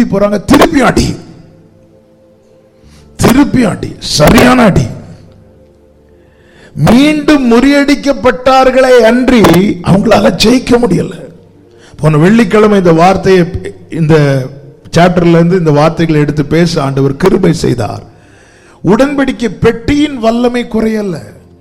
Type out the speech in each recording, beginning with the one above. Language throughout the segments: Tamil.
திரும்பி போறாங்க திருப்பி அடி திருப்பி அடி சரியான அடி மீண்டும் முறியடிக்கப்பட்டார்களே அன்றி அவங்களால ஜெயிக்க முடியல போன வெள்ளிக்கிழமை இந்த வார்த்தையை இந்த சாப்டர்ல இருந்து இந்த வார்த்தைகளை எடுத்து பேச ஆண்டவர் கிருபை செய்தார் உடன்படிக்கை பெட்டியின் வல்லமை குறையல்ல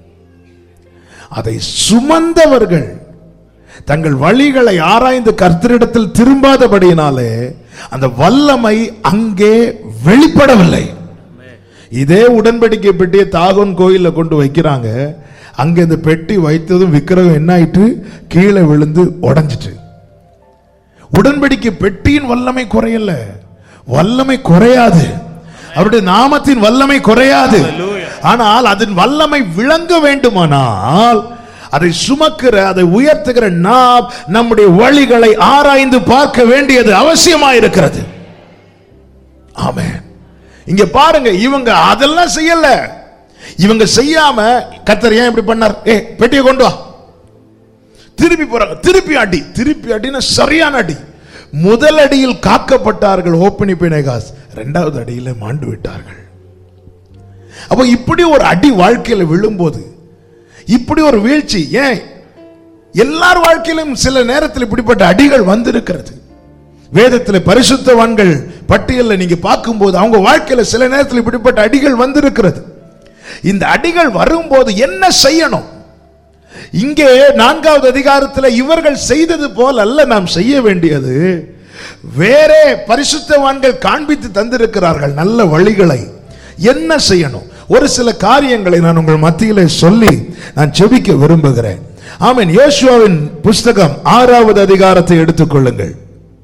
அதை சுமந்தவர்கள் தங்கள் வழிகளை ஆராய்ந்து கர்த்தரிடத்தில் திரும்பாதபடியினாலே அந்த வல்லமை அங்கே வெளிப்படவில்லை இதே உடன்படிக்கை பெட்டியை தாகோன் கோயில்ல கொண்டு வைக்கிறாங்க அங்க இந்த பெட்டி வைத்ததும் விக்கிரகம் என்ன ஆயிட்டு கீழே விழுந்து உடைஞ்சிட்டு உடன்படிக்கை பெட்டியின் வல்லமை குறையல வல்லமை குறையாது அவருடைய நாமத்தின் வல்லமை குறையாது ஆனால் அதன் வல்லமை விளங்க வேண்டுமானால் அதை சுமக்கிற அதை உயர்த்துகிற நாம் நம்முடைய வழிகளை ஆராய்ந்து பார்க்க வேண்டியது அவசியமாயிருக்கிறது ஆமென் இங்க பாருங்க இவங்க அதெல்லாம் செய்யல இவங்க செய்யாம கத்தர் ஏன் இப்படி பண்ணார் ஏ பெட்டியை கொண்டு வா திருப்பி போறாங்க திருப்பி அடி திருப்பி அடினா சரியான அடி முதல் அடியில் காக்கப்பட்டார்கள் ஓப்பனி பிணைகாஸ் இரண்டாவது அடியில மாண்டு விட்டார்கள் அப்போ இப்படி ஒரு அடி வாழ்க்கையில விழும்போது இப்படி ஒரு வீழ்ச்சி ஏன் எல்லார் வாழ்க்கையிலும் சில நேரத்தில் இப்படிப்பட்ட அடிகள் வந்திருக்கிறது வேதத்தில் பரிசுத்தவான்கள் பட்டியலில் நீங்க பார்க்கும்போது அவங்க வாழ்க்கையில சில நேரத்தில் இப்படிப்பட்ட அடிகள் வந்திருக்கிறது இந்த அடிகள் வரும்போது என்ன செய்யணும் இங்கே நான்காவது அதிகாரத்தில் இவர்கள் செய்தது போல் அல்ல நாம் செய்ய வேண்டியது வேறே பரிசுத்தவான்கள் காண்பித்து தந்திருக்கிறார்கள் நல்ல வழிகளை என்ன செய்யணும் ஒரு சில காரியங்களை நான் உங்கள் மத்தியிலே சொல்லி நான் செபிக்க விரும்புகிறேன் ஆமென் யோசுவாவின் புஸ்தகம் ஆறாவது அதிகாரத்தை எடுத்துக்கொள்ளுங்கள்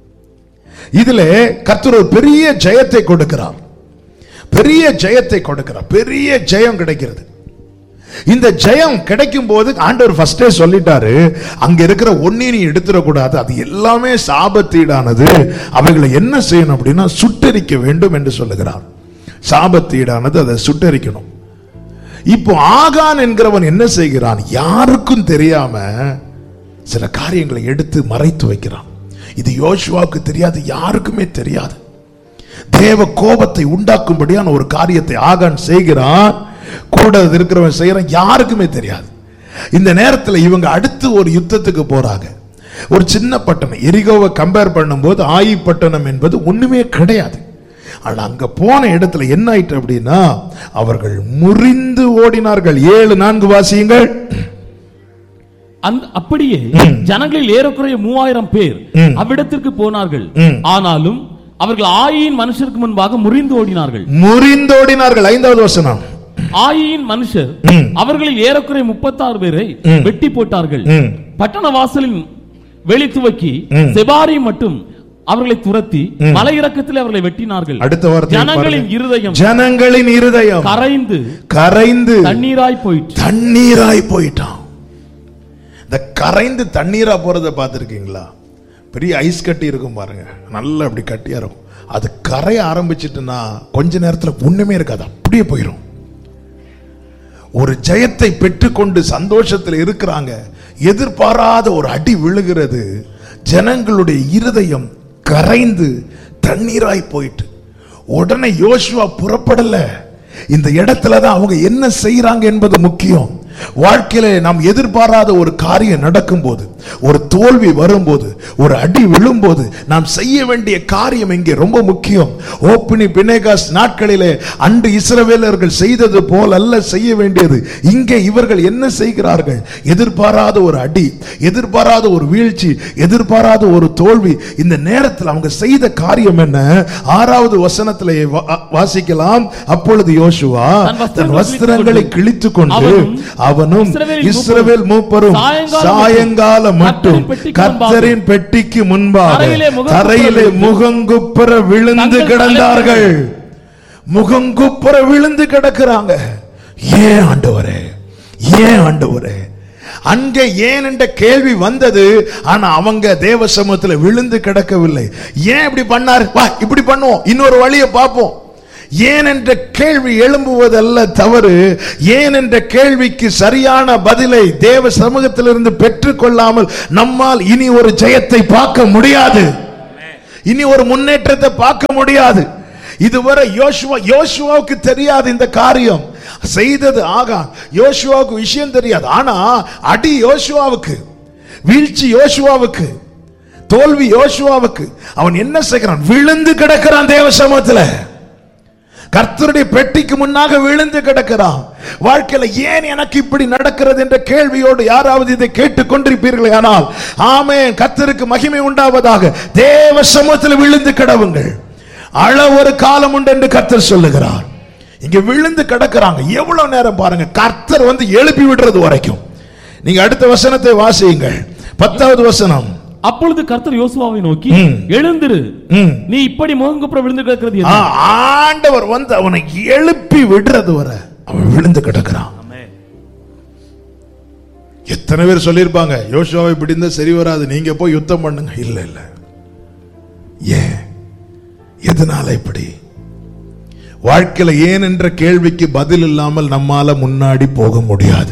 இதிலே கர்த்தர் ஒரு பெரிய ஜெயத்தை கொடுக்கிறார் பெரிய ஜெயத்தை கொடுக்கிறார் பெரிய ஜெயம் கிடைக்கிறது இந்த ஜெயம் கிடைக்கும் போது ஆண்டவர் ஃபர்ஸ்டே சொல்லிட்டாரு அங்க இருக்கிற ஒன்னையும் நீ எடுத்துடக்கூடாது அது எல்லாமே சாபத்தீடானது அவைகளை என்ன செய்யணும் அப்படின்னா சுட்டரிக்க வேண்டும் என்று சொல்லுகிறார் சாபத்தீடானது அதை சுட்டரிக்கணும் இப்போ ஆகான் என்கிறவன் என்ன செய்கிறான் யாருக்கும் தெரியாம சில காரியங்களை எடுத்து மறைத்து வைக்கிறான் இது யோசுவாவுக்கு தெரியாது யாருக்குமே தெரியாது தேவ கோபத்தை உண்டாக்கும்படியான ஒரு காரியத்தை ஆகான் செய்கிறான் கூட இருக்கிறவன் செய்யறான் யாருக்குமே தெரியாது இந்த நேரத்தில் இவங்க அடுத்து ஒரு யுத்தத்துக்கு போறாங்க ஒரு சின்ன பட்டணம் எரிகோவை கம்பேர் பண்ணும்போது ஆயி பட்டணம் என்பது ஒண்ணுமே கிடையாது ஆனா அங்க போன இடத்துல என்ன ஆயிட்டு அப்படின்னா அவர்கள் முறிந்து ஓடினார்கள் ஏழு நான்கு வாசியங்கள் அந்த அப்படியே ஜனங்களில் ஏறக்குறைய மூவாயிரம் பேர் அவ்விடத்திற்கு போனார்கள் ஆனாலும் அவர்கள் ஆயின் மனுஷருக்கு முன்பாக முறிந்து ஓடினார்கள் முறிந்தோடினார்கள் ஐந்தாவது வசனம் ஆயின் மனுஷர் அவர்களில் ஏறக்குறைய முப்பத்தாறு பேரை வெட்டி போட்டார்கள் ம். பட்டண வாசலின் வெளி துவக்கி செபாரி மட்டும் அவர்களை துரத்தி மலை இறக்கத்தில் அவர்களை வெட்டினார்கள் அடுத்த வார்த்தை ஜனங்களின் இருதயம் ஜனங்களின் இருதயம் கரைந்து கரைந்து தண்ணீராய் போயிற்று தண்ணீராய் போயிட்டான் இந்த கரைந்து தண்ணீரா போறத பார்த்துருக்கீங்களா பெரிய ஐஸ் கட்டி இருக்கும் பாருங்க நல்லா அப்படி கட்டியா இருக்கும் அது கரைய ஆரம்பிச்சிட்டுன்னா கொஞ்ச நேரத்துல ஒண்ணுமே இருக்காது அப்படியே போயிடும் ஒரு ஜெயத்தை பெற்றுக்கொண்டு சந்தோஷத்தில் இருக்கிறாங்க எதிர்பாராத ஒரு அடி விழுகிறது ஜனங்களுடைய இருதயம் கரைந்து தண்ணீராய் போயிட்டு உடனே யோசுவா புறப்படல இந்த இடத்துல தான் அவங்க என்ன செய்யறாங்க என்பது முக்கியம் வாழ்க்கையில நாம் எதிர்பாராத ஒரு காரியம் நடக்கும்போது ஒரு தோல்வி வரும்போது ஒரு அடி விழும்போது நாம் செய்ய வேண்டிய காரியம் இங்கே ரொம்ப முக்கியம் ஓப்பினி பினேகாஸ் நாட்களிலே அன்று இஸ்ரவேலர்கள் செய்தது போல் அல்ல செய்ய வேண்டியது இங்கே இவர்கள் என்ன செய்கிறார்கள் எதிர்பாராத ஒரு அடி எதிர்பாராத ஒரு வீழ்ச்சி எதிர்பாராத ஒரு தோல்வி இந்த நேரத்தில் அவங்க செய்த காரியம் என்ன ஆறாவது வசனத்திலே வா- வாசிக்கலாம் அப்பொழுது யோசுவா தன் தன் வஸ்திரங்களை வஸ்திரங்களை கிழித்துக் கொண்டு அவனும் அவனும் இஸ்ரவேலின் இஸ்ரவேல் மூப்பரும் சாயங்காலம் சாயங்காலம் மட்டும் கர்த்தரின் பெட்டிக்கு முன்பாக கர்த்தரின் பெட்டிக்கு முன்பாக தரையிலே முகங்குப்புற தரையிலே முகங்குப்புற விழுந்து தங்கள் கிடந்தார்கள் முகங்குப்புற விழுந்து கிடக்கிறாங்க ஏன் ஆண்டவரே ஏன் ஆண்டவரே அங்கே ஏன் என்ற கேள்வி வந்தது ஆனா அவங்க தேவ சமூகத்துல விழுந்து கிடக்கவில்லை ஏன் இப்படி பண்ணாரு வா இப்படி பண்ணுவோம் இன்னொரு வழியை பார்ப்போம் ஏன் என்ற கேள்வி எழும்புவதல்ல தவறு ஏன் என்ற கேள்விக்கு சரியான பதிலை தேவ சமூகத்திலிருந்து பெற்றுக்கொள்ளாமல் நம்மால் இனி ஒரு ஜெயத்தை பார்க்க முடியாது இனி ஒரு முன்னேற்றத்தை பார்க்க முடியாது இதுவரை யோசுவா யோசுவாவுக்கு தெரியாது இந்த காரியம் செய்தது ஆகா யோசுவாவுக்கு விஷயம் தெரியாது ஆனா அடி யோசுவாவுக்கு வீழ்ச்சி யோசுவாவுக்கு தோல்வி யோசுவாவுக்கு அவன் என்ன செய்கிறான் விழுந்து கிடக்கிறான் தேவ சமூகத்துல கர்த்தருடைய பெட்டிக்கு முன்னாக விழுந்து கிடக்கிறான் வாழ்க்கையில ஏன் எனக்கு இப்படி நடக்கிறது என்ற கேள்வியோடு யாராவது இதை கேட்டுக் கொண்டிருப்பீர்களே ஆனால் ஆமென் கர்த்தருக்கு மகிமை உண்டாவதாக தேவ சமூகத்தில் விழுந்து கிடவுங்கள் அழ ஒரு காலம் உண்டு என்று கர்த்தர் சொல்லுகிறார் இங்க விழுந்து கிடக்கிறாங்க எவ்வளவு நேரம் பாருங்க கர்த்தர் வந்து எழுப்பி விடுறது வரைக்கும் நீங்க அடுத்த வசனத்தை வாசியுங்கள் பத்தாவது வசனம் அப்பொழுது கர்த்தர் யோசுவாவை நோக்கி ம். எழுந்திரு ம். நீ இப்படி முகங்குப்புற விழுந்து கிடக்கிறது ஆ, என்ன? ஆண்டவர் வந்து அவனை எழுப்பி விடுறது வரை அவன் விழுந்து கிடக்கிறான் எத்தனை பேர் சொல்லியிருப்பாங்க யோசுவாவை இப்படி இருந்தா சரி வராது நீங்க போய் யுத்தம் பண்ணுங்க இல்ல இல்ல ஏன் எதனால இப்படி வாழ்க்கையில ஏன் என்ற கேள்விக்கு பதில் இல்லாமல் நம்மால முன்னாடி போக முடியாது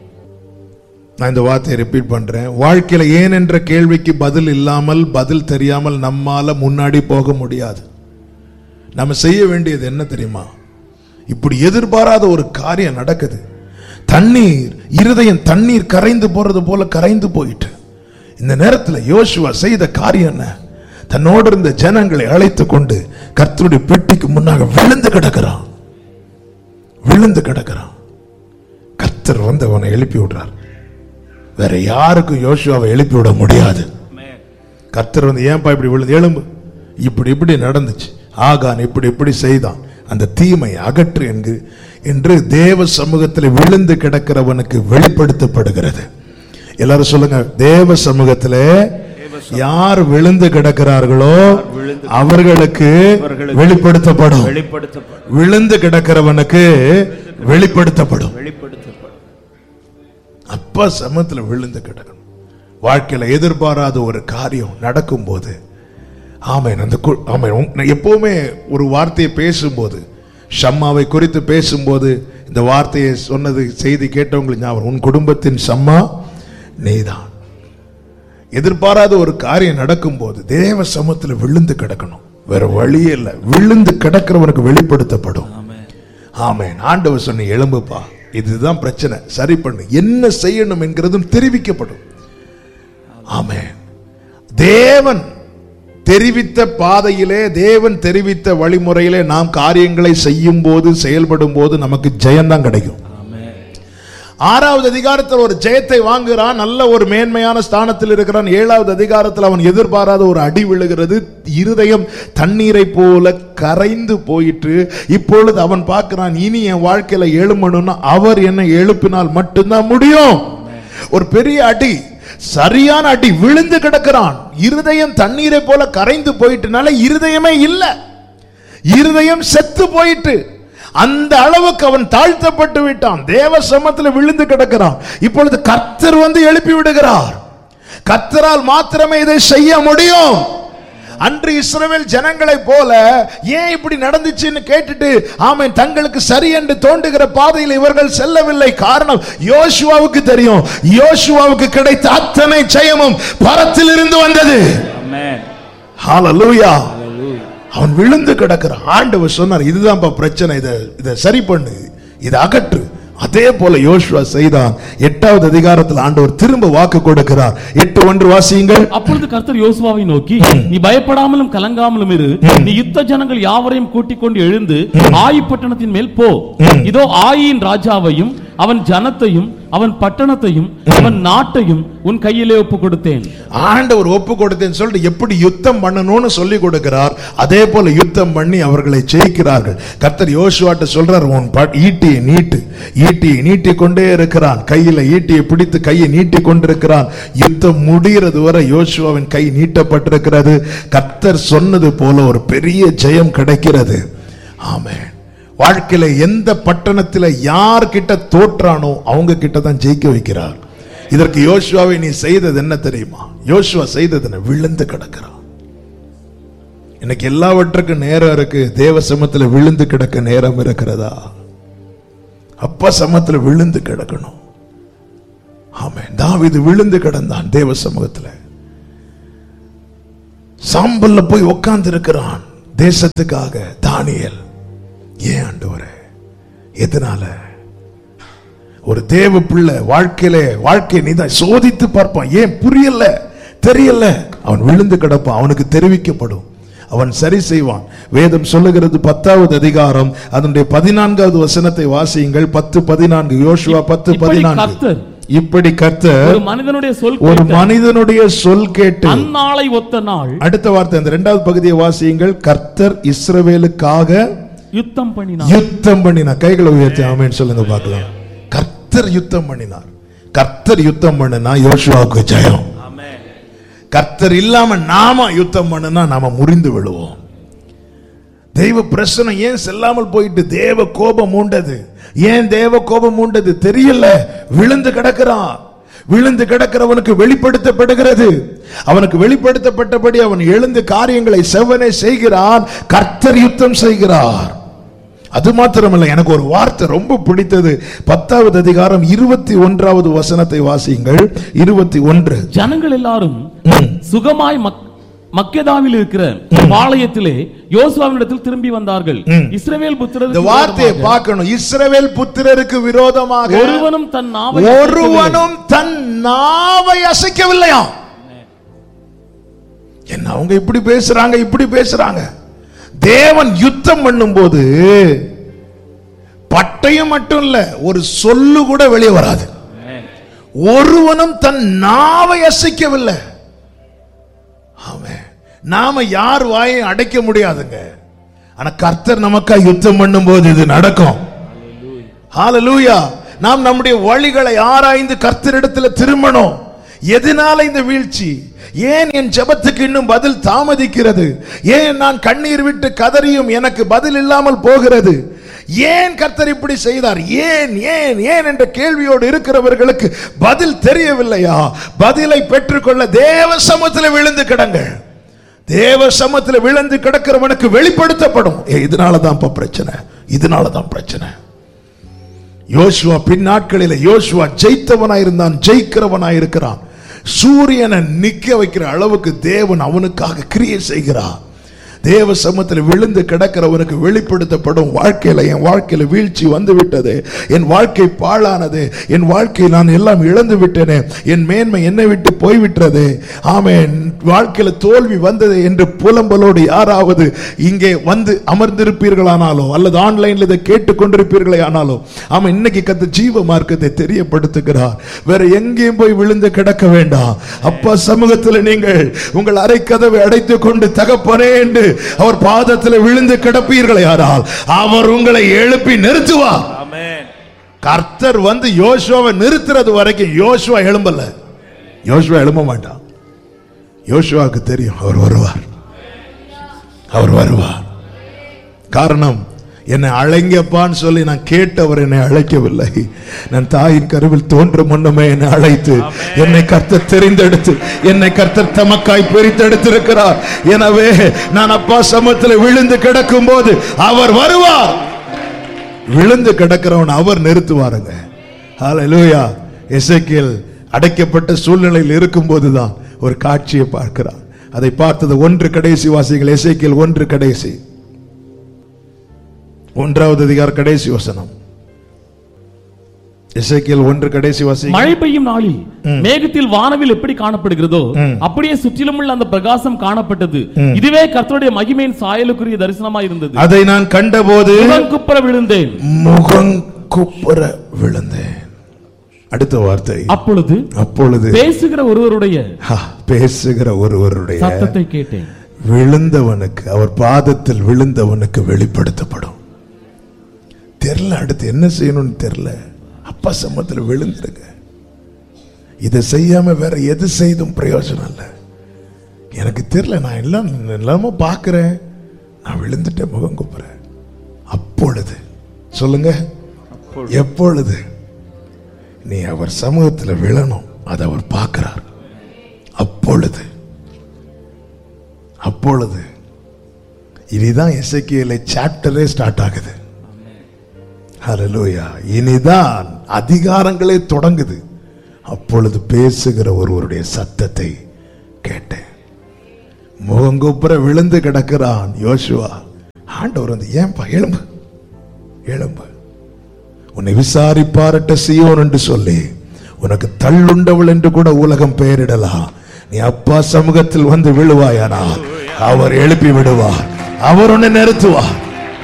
நான் இந்த வார்த்தையை ரிப்பீட் பண்றேன் வாழ்க்கையில ஏன் என்ற கேள்விக்கு பதில் இல்லாமல் பதில் தெரியாமல் நம்மால முன்னாடி போக முடியாது நம்ம செய்ய வேண்டியது என்ன தெரியுமா இப்படி எதிர்பாராத ஒரு காரியம் நடக்குது தண்ணீர் இருதயம் தண்ணீர் கரைந்து போறது போல கரைந்து போயிட்டு இந்த நேரத்தில் யோசுவா செய்த காரியம் என்ன தன்னோடு இருந்த ஜனங்களை அழைத்து கொண்டு கர்த்தருடைய பெட்டிக்கு முன்னாக விழுந்து கிடக்கிறான் விழுந்து கிடக்கிறான் கர்த்தர் வந்து அவனை எழுப்பி விடுறார் வேற யாருக்கும் யோசுவாவை எழுப்பி விட முடியாது கர்த்தர் வந்து ஏன்பா இப்படி விழுந்து எலும்பு இப்படி இப்படி நடந்துச்சு ஆகான் இப்படி இப்படி செய்தான் அந்த தீமை அகற்று என்று என்று தேவ சமூகத்தில் விழுந்து கிடக்கிறவனுக்கு வெளிப்படுத்தப்படுகிறது எல்லாரும் சொல்லுங்க தேவ சமூகத்திலே யார் விழுந்து கிடக்கிறார்களோ அவர்களுக்கு வெளிப்படுத்தப்படும் வெளிப்படுத்தப்படும் விழுந்து கிடக்கிறவனுக்கு வெளிப்படுத்தப்படும் வெளிப்படுத்தப்படும் அப்ப சமத்துல விழுந்து கிடக்கணும் வாழ்க்கையில எதிர்பாராத ஒரு காரியம் நடக்கும்போது ஆமென் அந்த கு- ஆமென் உங்க- நான் எப்பவுமே ஒரு வார்த்தையை பேசும்போது ஷம்மாவை குறித்து பேசும்போது இந்த வார்த்தையை சொன்னது செய்தி கேட்டவங்களுக்கு ஞாபகம் உன் குடும்பத்தின் சம்மா நீதான் எதிர்பாராத ஒரு காரியம் நடக்கும்போது தேவ சமத்துல விழுந்து கிடக்கணும் வேற வழியே இல்லை விழுந்து கிடக்கிறவனுக்கு வெளிப்படுத்தப்படும் ஆமென் ஆண்டவர் சொன்ன எலும்புப்பா இதுதான் பிரச்சனை சரி பண்ணு என்ன செய்யணும் என்கிறதும் தெரிவிக்கப்படும் ஆமென் தேவன் தெரிவித்த பாதையிலே தேவன் தெரிவித்த வழிமுறையிலே நாம் காரியங்களை செய்யும் போது செயல்படும் போது நமக்கு ஜெயம்தான் கிடைக்கும் ஆறாவது அதிகாரத்தில் ஒரு ஜெயத்தை வாங்குகிறான் நல்ல ஒரு மேன்மையான ஸ்தானத்தில் இருக்கிறான் ஏழாவது அதிகாரத்தில் அவன் எதிர்பாராத ஒரு அடி விழுகிறது இருதயம் தண்ணீரை போல கரைந்து போயிட்டு இப்பொழுது அவன் பார்க்கிறான் இனி என் வாழ்க்கையில எழுமணும்னா அவர் என்னை எழுப்பினால் மட்டும்தான் முடியும் ஒரு பெரிய அடி சரியான அடி விழுந்து கிடக்கிறான் இருதயம் தண்ணீரை போல கரைந்து போயிட்டுனால இருதயமே இல்லை இருதயம் செத்து போயிட்டு அந்த அளவுக்கு அவன் தாழ்த்தப்பட்டு விட்டான் தேவ சமத்தில் விழுந்து கிடக்கிறான் இப்பொழுது கர்த்தர் வந்து எழுப்பி விடுகிறார் கர்த்தரால் மாத்திரமே இதை செய்ய முடியும் அன்று இஸ்ரவேல் ஜனங்களைப் போல ஏன் இப்படி நடந்துச்சுன்னு கேட்டுட்டு ஆமென் தங்களுக்கு சரி என்று தோன்றுகிற பாதையில் இவர்கள் செல்லவில்லை காரணம் யோசுவாவுக்கு தெரியும் யோசுவாவுக்கு கிடைத்த அத்தனை ஜெயமும் பரத்தில் இருந்து வந்தது Amen. ஹalleluya Hallelujah. அவன் விழுந்து கிடக்கிறான் ஆண்டவர் சொன்னார் இதுதான்ப்பா பிரச்சனை இதை இதை சரி பண்ணு இதை அகற்று அதே போல யோசுவா செய்தான் எட்டாவது அதிகாரத்தில் ஆண்டவர் திரும்ப வாக்கு கொடுக்கிறார் எட்டு ஒன்று வாசியுங்கள் அப்பொழுது கர்த்தர் யோசுவாவை நோக்கி நீ பயப்படாமலும் கலங்காமலும் இரு நீ யுத்த ஜனங்கள் யாவரையும் கூட்டிக் கொண்டு எழுந்து ஆயி பட்டணத்தின் மேல் போ இதோ ஆயின் ராஜாவையும் அவன் ஜனத்தையும் அவன் பட்டணத்தையும் அவன் நாட்டையும் உன் கையிலே ஒப்பு கொடுத்தேன் ஆண்டவர் ஒப்பு கொடுத்தேன்னு சொல்லிட்டு எப்படி யுத்தம் பண்ணணும்னு சொல்லி கொடுக்கிறார் அதே போல யுத்தம் பண்ணி அவர்களை ஜெயிக்கிறார்கள் கர்த்தர் யோசுவாட்ட சொல்றார் உன் ப- ஈட்டியை நீட்டு ஈட்டியை நீட்டி கொண்டே இருக்கிறான் கையில ஈட்டியை பிடித்து கையை நீட்டி கொண்டிருக்கிறான் யுத்தம் முடிகிறது வரை யோசுவாவின் கை நீட்டப்பட்டிருக்கிறது கர்த்தர் சொன்னது போல ஒரு பெரிய ஜெயம் கிடைக்கிறது ஆமென் வாழ்க்கையில எந்த பட்டணத்துல யார் கிட்ட தோற்றானோ அவங்க கிட்ட தான் ஜெயிக்க வைக்கிறார் இதற்கு யோசுவாவை நீ செய்தது என்ன தெரியுமா யோசுவா செய்தது என்ன விழுந்து கிடக்கிறான் இன்னைக்கு எல்லாவற்றுக்கும் நேரம் இருக்கு தேவ சமத்துல விழுந்து கிடக்க நேரம் இருக்கிறதா அப்ப சமத்துல விழுந்து கிடக்கணும் ஆமென் தாவீது விழுந்து கிடந்தான் தேவ சமூகத்துல சாம்பல்ல போய் உட்கார்ந்து இருக்கிறான் தேசத்துக்காக தானியல் ஏன் ஆண்டவரே எதனால ஒரு தேவ பிள்ளை வாழ்க்கையில வாழ்க்கை நீதான் சோதித்து பார்ப்பான் ஏன் புரியல தெரியல அவன் விழுந்து கிடப்பான் அவனுக்கு தெரிவிக்கப்படும் அவன் சரி செய்வான் வேதம் சொல்லுகிறது பத்தாவது அதிகாரம் அதனுடைய பதினான்காவது வசனத்தை வாசியுங்கள் பத்து பதினான்கு யோசுவா பத்து இப்படி பதினான்கு கர்த்தர் இப்படி கர்த்தர் ஒரு மனிதனுடைய சொல் ஒரு கேட்ட மனிதனுடைய சொல் கேட்டு அந்நாளை ஒத்த நாள் அடுத்த வார்த்தை அந்த இரண்டாவது பகுதியை வாசியுங்கள் கர்த்தர் இஸ்ரவேலுக்காக யுத்தம் பண்ணினார் யுத்தம் பண்ணினார் கைகளை உயர்த்தி ஆமென் சொல்லுங்க பார்க்கலாம் கர்த்தர் யுத்தம் பண்ணினார் கர்த்தர் யுத்தம் பண்ணினா யோசுவாவுக்கு ஜெயம் ஆமென் கர்த்தர் இல்லாம நாம யுத்தம் பண்ணுனா நாம முறிந்து விழுவோம் தெய்வ பிரசனம் ஏன் செல்லாமல் போயிட்டு தேவ கோபம் உண்டது ஏன் தேவ கோபம் உண்டது தெரியல விழுந்து கிடக்கிறான் விழுந்து கிடக்கிறவனுக்கு வெளிப்படுத்தப்படுகிறது அவனுக்கு வெளிப்படுத்தப்பட்டபடி அவன் எழுந்து காரியங்களை செவ்வனே செய்கிறான் கர்த்தர் யுத்தம் செய்கிறார் அது மாத்திரமல்ல எனக்கு ஒரு வார்த்தை ரொம்ப பிடித்தது பத்தாவது அதிகாரம் இருபத்தி ஒன்றாவது வசனத்தை வாசியுங்கள் இருபத்தி ஒன்று ஜனங்கள் எல்லாரும் சுகமாய் மக்- மக்கெதாவில் இருக்கிற பாளையத்திலே யோசுவாவினிடத்தில் திரும்பி வந்தார்கள் இஸ்ரவேல் இந்த புத்திரருக்கு வார்த்தையை விரோதமாக பார்க்கணும் இஸ்ரவேல் புத்திரருக்கு விரோதமாக ஒருவனும் தன் நாவை ஒருவனும் தன் நாவை அசைக்கவில்லையாம் என்ன அவங்க இப்படி பேசுறாங்க இப்படி பேசுறாங்க தேவன் யுத்தம் பண்ணும்போது பட்டயம் மட்டும் இல்ல ஒரு சொல்லு கூட வெளியே வராது ஆமென் ஒருவனும் தன் நாவை அசைக்கவில்லை ஆமென். நாம யார் வாயை அடைக்க முடியாதுங்க ஆனா கர்த்தர் நமக்கா யுத்தம் பண்ணும்போது இது நடக்கும் ஹalleluya நாம் நம்முடைய வழிகளை ஆராய்ந்து கர்த்தரிடத்துல திரும்பணும் எதனால இந்த வீழ்ச்சி ஏன் என் ஜெபத்துக்கு இன்னும் பதில் தாமதிக்கிறது ஏன் நான் கண்ணீர் விட்டு கதறியும் எனக்கு பதில் இல்லாமல் போகிறது ஏன் கர்த்தர் இப்படி செய்தார் ஏன் ஏன் ஏன் என்ற கேள்வியோடு இருக்கிறவர்களுக்கு பதில் தெரியவில்லையா பதிலை பெற்றுக்கொள்ள தேவ சமூகத்தில் விழுந்து கிடங்கள் தேவ சமத்துல விழுந்து கிடக்கிறவனுக்கு வெளிப்படுத்தப்படும் ஏ, இதனால தான் இப்ப பிரச்சனை இதனால தான் பிரச்சனை யோசுவா பின் நாட்களில யோசுவா ஜெயித்தவனாயிருந்தான் ஜெயிக்கிறவனாயிருக்கிறான் சூரியனை நிக்க வைக்கிற அளவுக்கு தேவன் அவனுக்காக கிரியை செய்கிறார் தேவ சமத்தில் விழுந்து கிடக்கிறவனுக்கு வெளிப்படுத்தப்படும் வாழ்க்கையில என் வாழ்க்கையில வீழ்ச்சி வந்து விட்டது என் வாழ்க்கை பாழானது என் வாழ்க்கை நான் எல்லாம் இழந்து விட்டேனே என் மேன்மை என்னை விட்டு போய்விட்டது ஆமென் வாழ்க்கையில தோல்வி வந்தது என்று புலம்பலோடு யாராவது இங்கே வந்து அமர்ந்திருப்பீர்களானாலோ அல்லது ஆன்லைன்ல இதை கேட்டுக்கொண்டிருப்பீர்களே ஆனாலோ ஆமா இன்னைக்கு கத்த ஜீவ மார்க்கத்தை தெரியப்படுத்துகிறார் வேற எங்கேயும் போய் விழுந்து கிடக்க வேண்டாம் அப்பா சமூகத்தில் நீங்கள் உங்கள் அறை கதவை அடைத்துக் கொண்டு தகப்பனே என்று அவர் பாதத்தில் விழுந்து கிடப்பீர்களே யாரால் அவர் உங்களை எழுப்பி நிறுத்துவார் ஆமென் கர்த்தர் வந்து யோசுவாவை நிறுத்துறது வரைக்கும் யோசுவா எழும்பல யோசுவா எழும்ப மாட்டான் யோசுவாவுக்கு தெரியும் அவர் வருவார் அவர் வருவார் காரணம் என்னை அழைங்கப்பான்னு சொல்லி நான் கேட்டவர் என்னை அழைக்கவில்லை நான் தாயின் கருவில் தோன்றும் முன்னமே என்னை அழைத்து என்னை கர்த்தர் தெரிந்தெடுத்து என்னை கர்த்தர் தமக்காய் பிரித்தெடுத்திருக்கிறார் எனவே நான் அப்பா சமத்தில் விழுந்து கிடக்கும் போது அவர் வருவார் விழுந்து கிடக்கிறவன் அவர் நிறுத்துவாருங்க ஹalleluya எசேக்கியேல் அடைக்கப்பட்ட சூழ்நிலையில் இருக்கும்போதுதான் ஒரு காட்சியை பார்க்கிறார் அதை பார்த்தது ஒன்று கடைசி வாசிகள் எசேக்கியேல் ஒன்று கடைசி ஒன்றாவது அதிகார கடைசி வசனம் எசேக்கியேல் ஒன்று கடைசி வாசி மழை பெய்யும் நாளில் மேகத்தில் வானவில் எப்படி காணப்படுகிறதோ அப்படியே சுற்றிலும் உள்ள அந்த பிரகாசம் காணப்பட்டது இதுவே கர்த்தருடைய மகிமையின் சாயலுக்குரிய தரிசனமாய் இருந்தது அதை நான் கண்டபோது குப்புற விழுந்தேன் முகம் குப்புற விழுந்தேன் அடுத்த வார்த்தை அப்பொழுது அப்பொழுது பேசுகிற ஒருவருடைய ஹா, பேசுகிற ஒருவருடைய சத்தத்தை கேட்டேன் விழுந்தவனுக்கு அவர் பாதத்தில் விழுந்தவனுக்கு வெளிப்படுத்தப்படும் தெரியல அடுத்து என்ன செய்யணும்னு தெரியல அப்பா சம்மத்தில் விழுந்துருங்க இதை செய்யாம வேற எது செய்தும் பிரயோஜனம் இல்லை எனக்கு தெரியல நான் எல்லாம் எல்லாமோ பார்க்கிறேன் நான் விழுந்துட்டேன் முகம் குப்புறேன் அப்பொழுது சொல்லுங்க எப்பொழுது நீ அவர் சமூகத்தில் விழணும் அதை அவர் பார்க்கிறார் அப்பொழுது அப்பொழுது இனிதான் எசேக்கியேலை சாப்டரே ஸ்டார்ட் ஆகுது ஹalleluya இனிதான் அதிகாரங்களே தொடங்குது அப்பொழுது பேசுகிற ஒருவருடைய சத்தத்தை கேட்டேன் முகங்குப்புற விழுந்து கிடக்கிறான் யோசுவா ஆண்டவர் வந்து ஏன்பா எழும்பு எழும்பு உன்னை விசாரிப்பாரட்ட சீயோன் என்று சொல்லி உனக்கு தள்ளுண்டவள் என்று கூட உலகம் பெயரிடலாம் நீ அப்பா சமூகத்தில் வந்து விழுவாயானா அவர் எழுப்பி விடுவார் அவர் உன்னை நிறுத்துவார்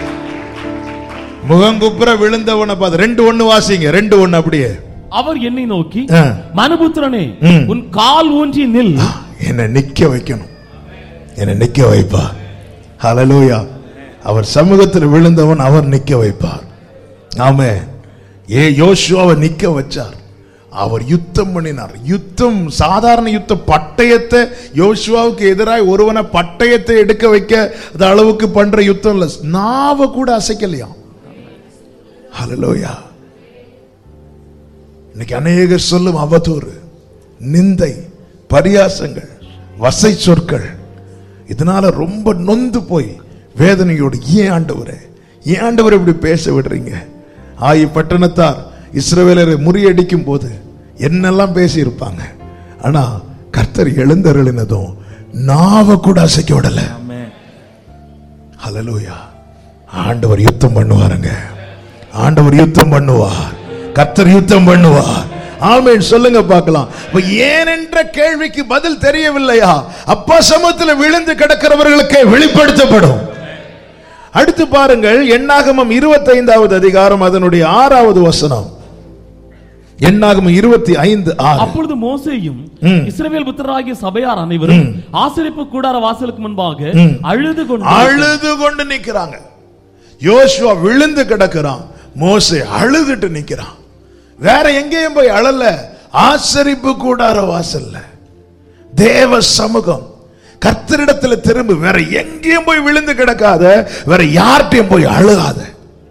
முகங்குப்புற விழுந்தவனை பார்த்து ரெண்டு ஒண்ணு வாசிங்க ரெண்டு ஒண்ணு அப்படியே அவர் என்னை நோக்கி ஆ. மனுபுத்திரனே ம். உன் கால் ஊன்றி நில் என்னை நிக்க வைக்கணும் என்னை நிக்க வைப்பா ஹalleluya அவர் சமூகத்தில் விழுந்தவன் அவர் நிக்க வைப்பார் ஆமே ஏ யோசுவாவை நிக்க வச்சார் அவர் யுத்தம் பண்ணினார் யுத்தம் சாதாரண யுத்த பட்டயத்தை யோசுவாவுக்கு எதிராய் ஒருவனை பட்டயத்தை எடுக்க வைக்க அது அளவுக்கு பண்ற யுத்தம் இல்ல நாவ கூட அசைக்கலையாம் ஹalleluya இன்னைக்கு அநேகர் சொல்லும் அவதூறு நிந்தை பரியாசங்கள் வசை சொற்கள் இதனால ரொம்ப நொந்து போய் வேதனையோடு ஏன் ஆண்டவரே ஏன் ஆண்டவர் இப்படி பேச விடுறீங்க ஆயி பட்டணத்தார் இஸ்ரவேலரை முறியடிக்கும் போது என்னெல்லாம் பேசி இருப்பாங்க ஆனா கர்த்தர் எழுந்தருளினதும் நாவ கூட அசைக்க விடல ஆமென் ஹalleluya ஆண்டவர் யுத்தம் பண்ணுவாருங்க ஆண்டவர் யுத்தம் பண்ணுவார் கர்த்தர் யுத்தம் பண்ணுவார் ஆமென் சொல்லுங்க பார்க்கலாம் இப்ப ஏன் என்ற கேள்விக்கு பதில் தெரியவில்லையா அப்பா சமூகத்தில் விழுந்து கிடக்கிறவர்களுக்கு வெளிப்படுத்தப்படும் அடுத்து பாருங்கள் எண்ணாகமம் இருபத்தைந்தாவது அதிகாரம் அதனுடைய ஆறாவது வசனம் எண்ணாகமம் இருபத்தி ஐந்து ஆறு அப்பொழுது மோசேயும் ம். இஸ்ரவேல் புத்திரராகிய சபையார் அனைவரும் ஆசிரிப்பு கூடார வாசலுக்கு முன்பாக ம். அழுது கொண்டு அழுது கொண்டு நிக்கிறாங்க யோசுவா விழுந்து கிடக்கிறான் மோசே அழுதுட்டு நிக்கிறான் வேற எங்கேயும் போய் அழல ஆசரிப்பு கூடார வாசல்ல தேவ சமூகம் கர்த்தரிடத்துல திரும்ப வேற எங்கேயும் போய் விழுந்து கிடக்காத வேற யார்கிட்டயும் போய் அழுகாத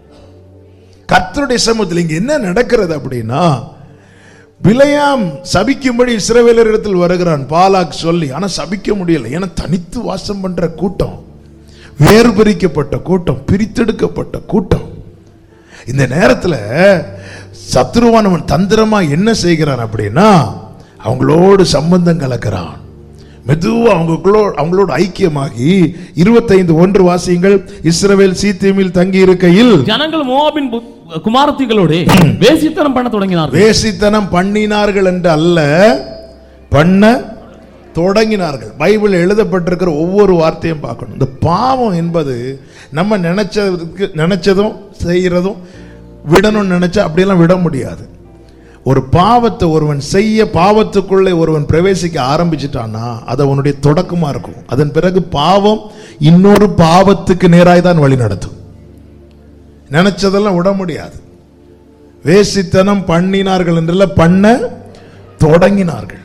கர்த்தருடைய சமூகத்தில் இங்க என்ன நடக்கிறது அப்படின்னா பிலையாம் சபிக்கும்படி இஸ்ரவேலரிடத்தில் வருகிறான் பாலாக் சொல்லி ஆனா சபிக்க முடியல ஏன்னா தனித்து வாசம் பண்ற கூட்டம் வேறு பிரிக்கப்பட்ட கூட்டம் பிரித்தெடுக்கப்பட்ட கூட்டம் இந்த நேரத்துல சத்ருவானவன் தந்திரமா என்ன செய்கிறான் அப்படின்னா அவங்களோடு சம்பந்தம் கலக்கிறான் மெதுவா அவங்களுக்குள்ளோ அவங்களோட ஐக்கியமாகி இருபத்தைந்து ஒன்று வாசியங்கள் இஸ்ரவேல் சீத்தீமில் தங்கி இருக்கையில் ஜனங்கள் மோவாபின் பு- குமாரத்திகளோட வேசித்தனம் பண்ண தொடங்கினார்கள் வேசித்தனம் பண்ணினார்கள் என்று அல்ல பண்ண தொடங்கினார்கள் பைபிள் எழுதப்பட்டிருக்கிற ஒவ்வொரு வார்த்தையும் பார்க்கணும் இந்த பாவம் என்பது நம்ம நினைச்சதுக்கு நினைச்சதும் செய்யறதும் விடணும்னு நினைச்சா அப்படியெல்லாம் விட முடியாது ஒரு பாவத்தை ஒருவன் செய்ய பாவத்துக்குள்ளே ஒருவன் பிரவேசிக்க ஆரம்பிச்சிட்டான்னா அது அவனுடைய தொடக்கமா இருக்கும் அதன் பிறகு பாவம் இன்னொரு பாவத்துக்கு நேராய் தான் வழி நடத்தும் நினைச்சதெல்லாம் விட முடியாது வேசித்தனம் பண்ணினார்கள் என்றல்ல பண்ண தொடங்கினார்கள்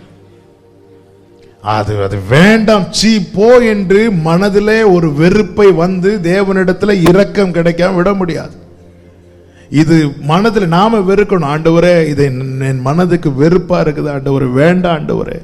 அது அது வேண்டாம் சீ போ என்று மனதிலே ஒரு வெறுப்பை வந்து தேவனிடத்துல இரக்கம் கிடைக்காம விட முடியாது இது மனதில் நாம வெறுக்கணும் ஆண்டவரே இது என் என் மனதுக்கு வெறுப்பா இருக்குது ஆண்டவரே வேண்டாம் ஆண்டவரே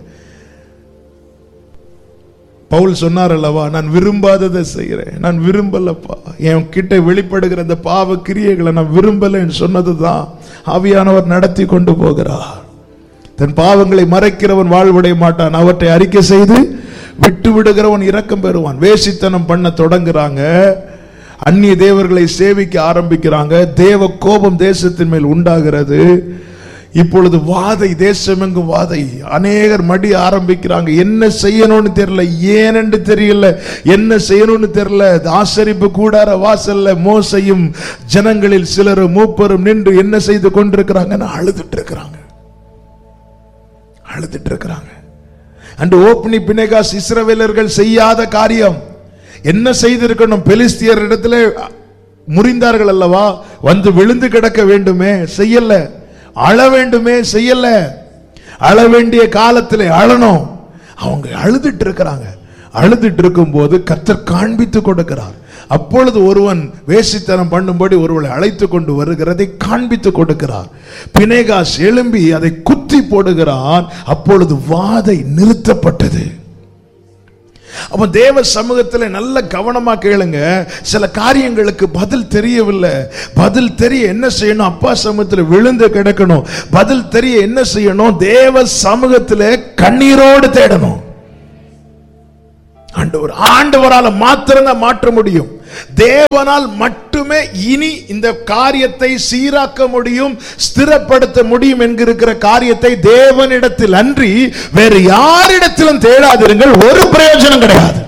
பவுல் சொன்னார் அல்லவா நான் விரும்பாததை செய்கிறேன் நான் விரும்பலப்பா என் கிட்ட வெளிப்படுகிற அந்த பாவ கிரியைகளை நான் விரும்பலைன்னு சொன்னதுதான் ஆவியானவர் நடத்தி கொண்டு போகிறார் தன் பாவங்களை மறைக்கிறவன் வாழ்வடைய மாட்டான் அவற்றை அறிக்கை செய்து விட்டு விடுகிறவன் இரக்கம் பெறுவான் வேசித்தனம் பண்ண தொடங்குறாங்க அந்நிய தேவர்களை சேவிக்க ஆரம்பிக்கிறாங்க தேவ கோபம் தேசத்தின் மேல் உண்டாகிறது இப்பொழுது வாதை தேசமெங்கும் வாதை அநேகர் மடி ஆரம்பிக்கிறாங்க என்ன செய்யணும்னு தெரியல ஏனென்று தெரியல என்ன செய்யணும்னு தெரியல ஆசரிப்பு கூடார வாசல்ல மோசையும் ஜனங்களில் சிலரும் மூப்பரும் நின்று என்ன செய்து கொண்டிருக்கிறாங்கன்னு அழுதுட்டு இருக்கிறாங்க அழுதுட்டு இருக்கிறாங்க அன்று ஓப்னி பினேகாஸ் இஸ்ரவேலர்கள் செய்யாத காரியம் என்ன செய்திருக்கணும் பெலிஸ்தியர் இடத்துல முறிந்தார்கள் அல்லவா வந்து விழுந்து கிடக்க வேண்டுமே செய்யல அழ வேண்டுமே செய்யல அழ வேண்டிய காலத்தில் அழணும் அவங்க அழுதுட்டு இருக்கிறாங்க அழுதுட்டு இருக்கும்போது கர்த்தர் காண்பித்து கொடுக்கிறார் அப்பொழுது ஒருவன் வேசித்தனம் பண்ணும்படி ஒருவளை அழைத்து கொண்டு வருகிறதை காண்பித்து கொடுக்கிறார் பினேகாஸ் எழும்பி அதை குத்தி போடுகிறான் அப்பொழுது வாதை நிறுத்தப்பட்டது அப்ப தேவ சமூகத்தில் நல்ல கவனமா கேளுங்க சில காரியங்களுக்கு பதில் தெரியவில்லை பதில் தெரிய என்ன செய்யணும் அப்பா சமூகத்தில் விழுந்து கிடக்கணும் பதில் தெரிய என்ன செய்யணும் தேவ சமூகத்தில் கண்ணீரோடு தேடணும் ஆண்டவர் ஆண்டவரால மாத்திரம்தான் மாற்ற முடியும் தேவனால் மட்டுமே இனி இந்த காரியத்தை சீராக்க முடியும் ஸ்திரப்படுத்த முடியும் என்கிற காரியத்தை தேவனிடத்தில் அன்றி வேறு யாரிடத்திலும் தேடாதிருங்கள் ஒரு பிரயோஜனம் கிடையாது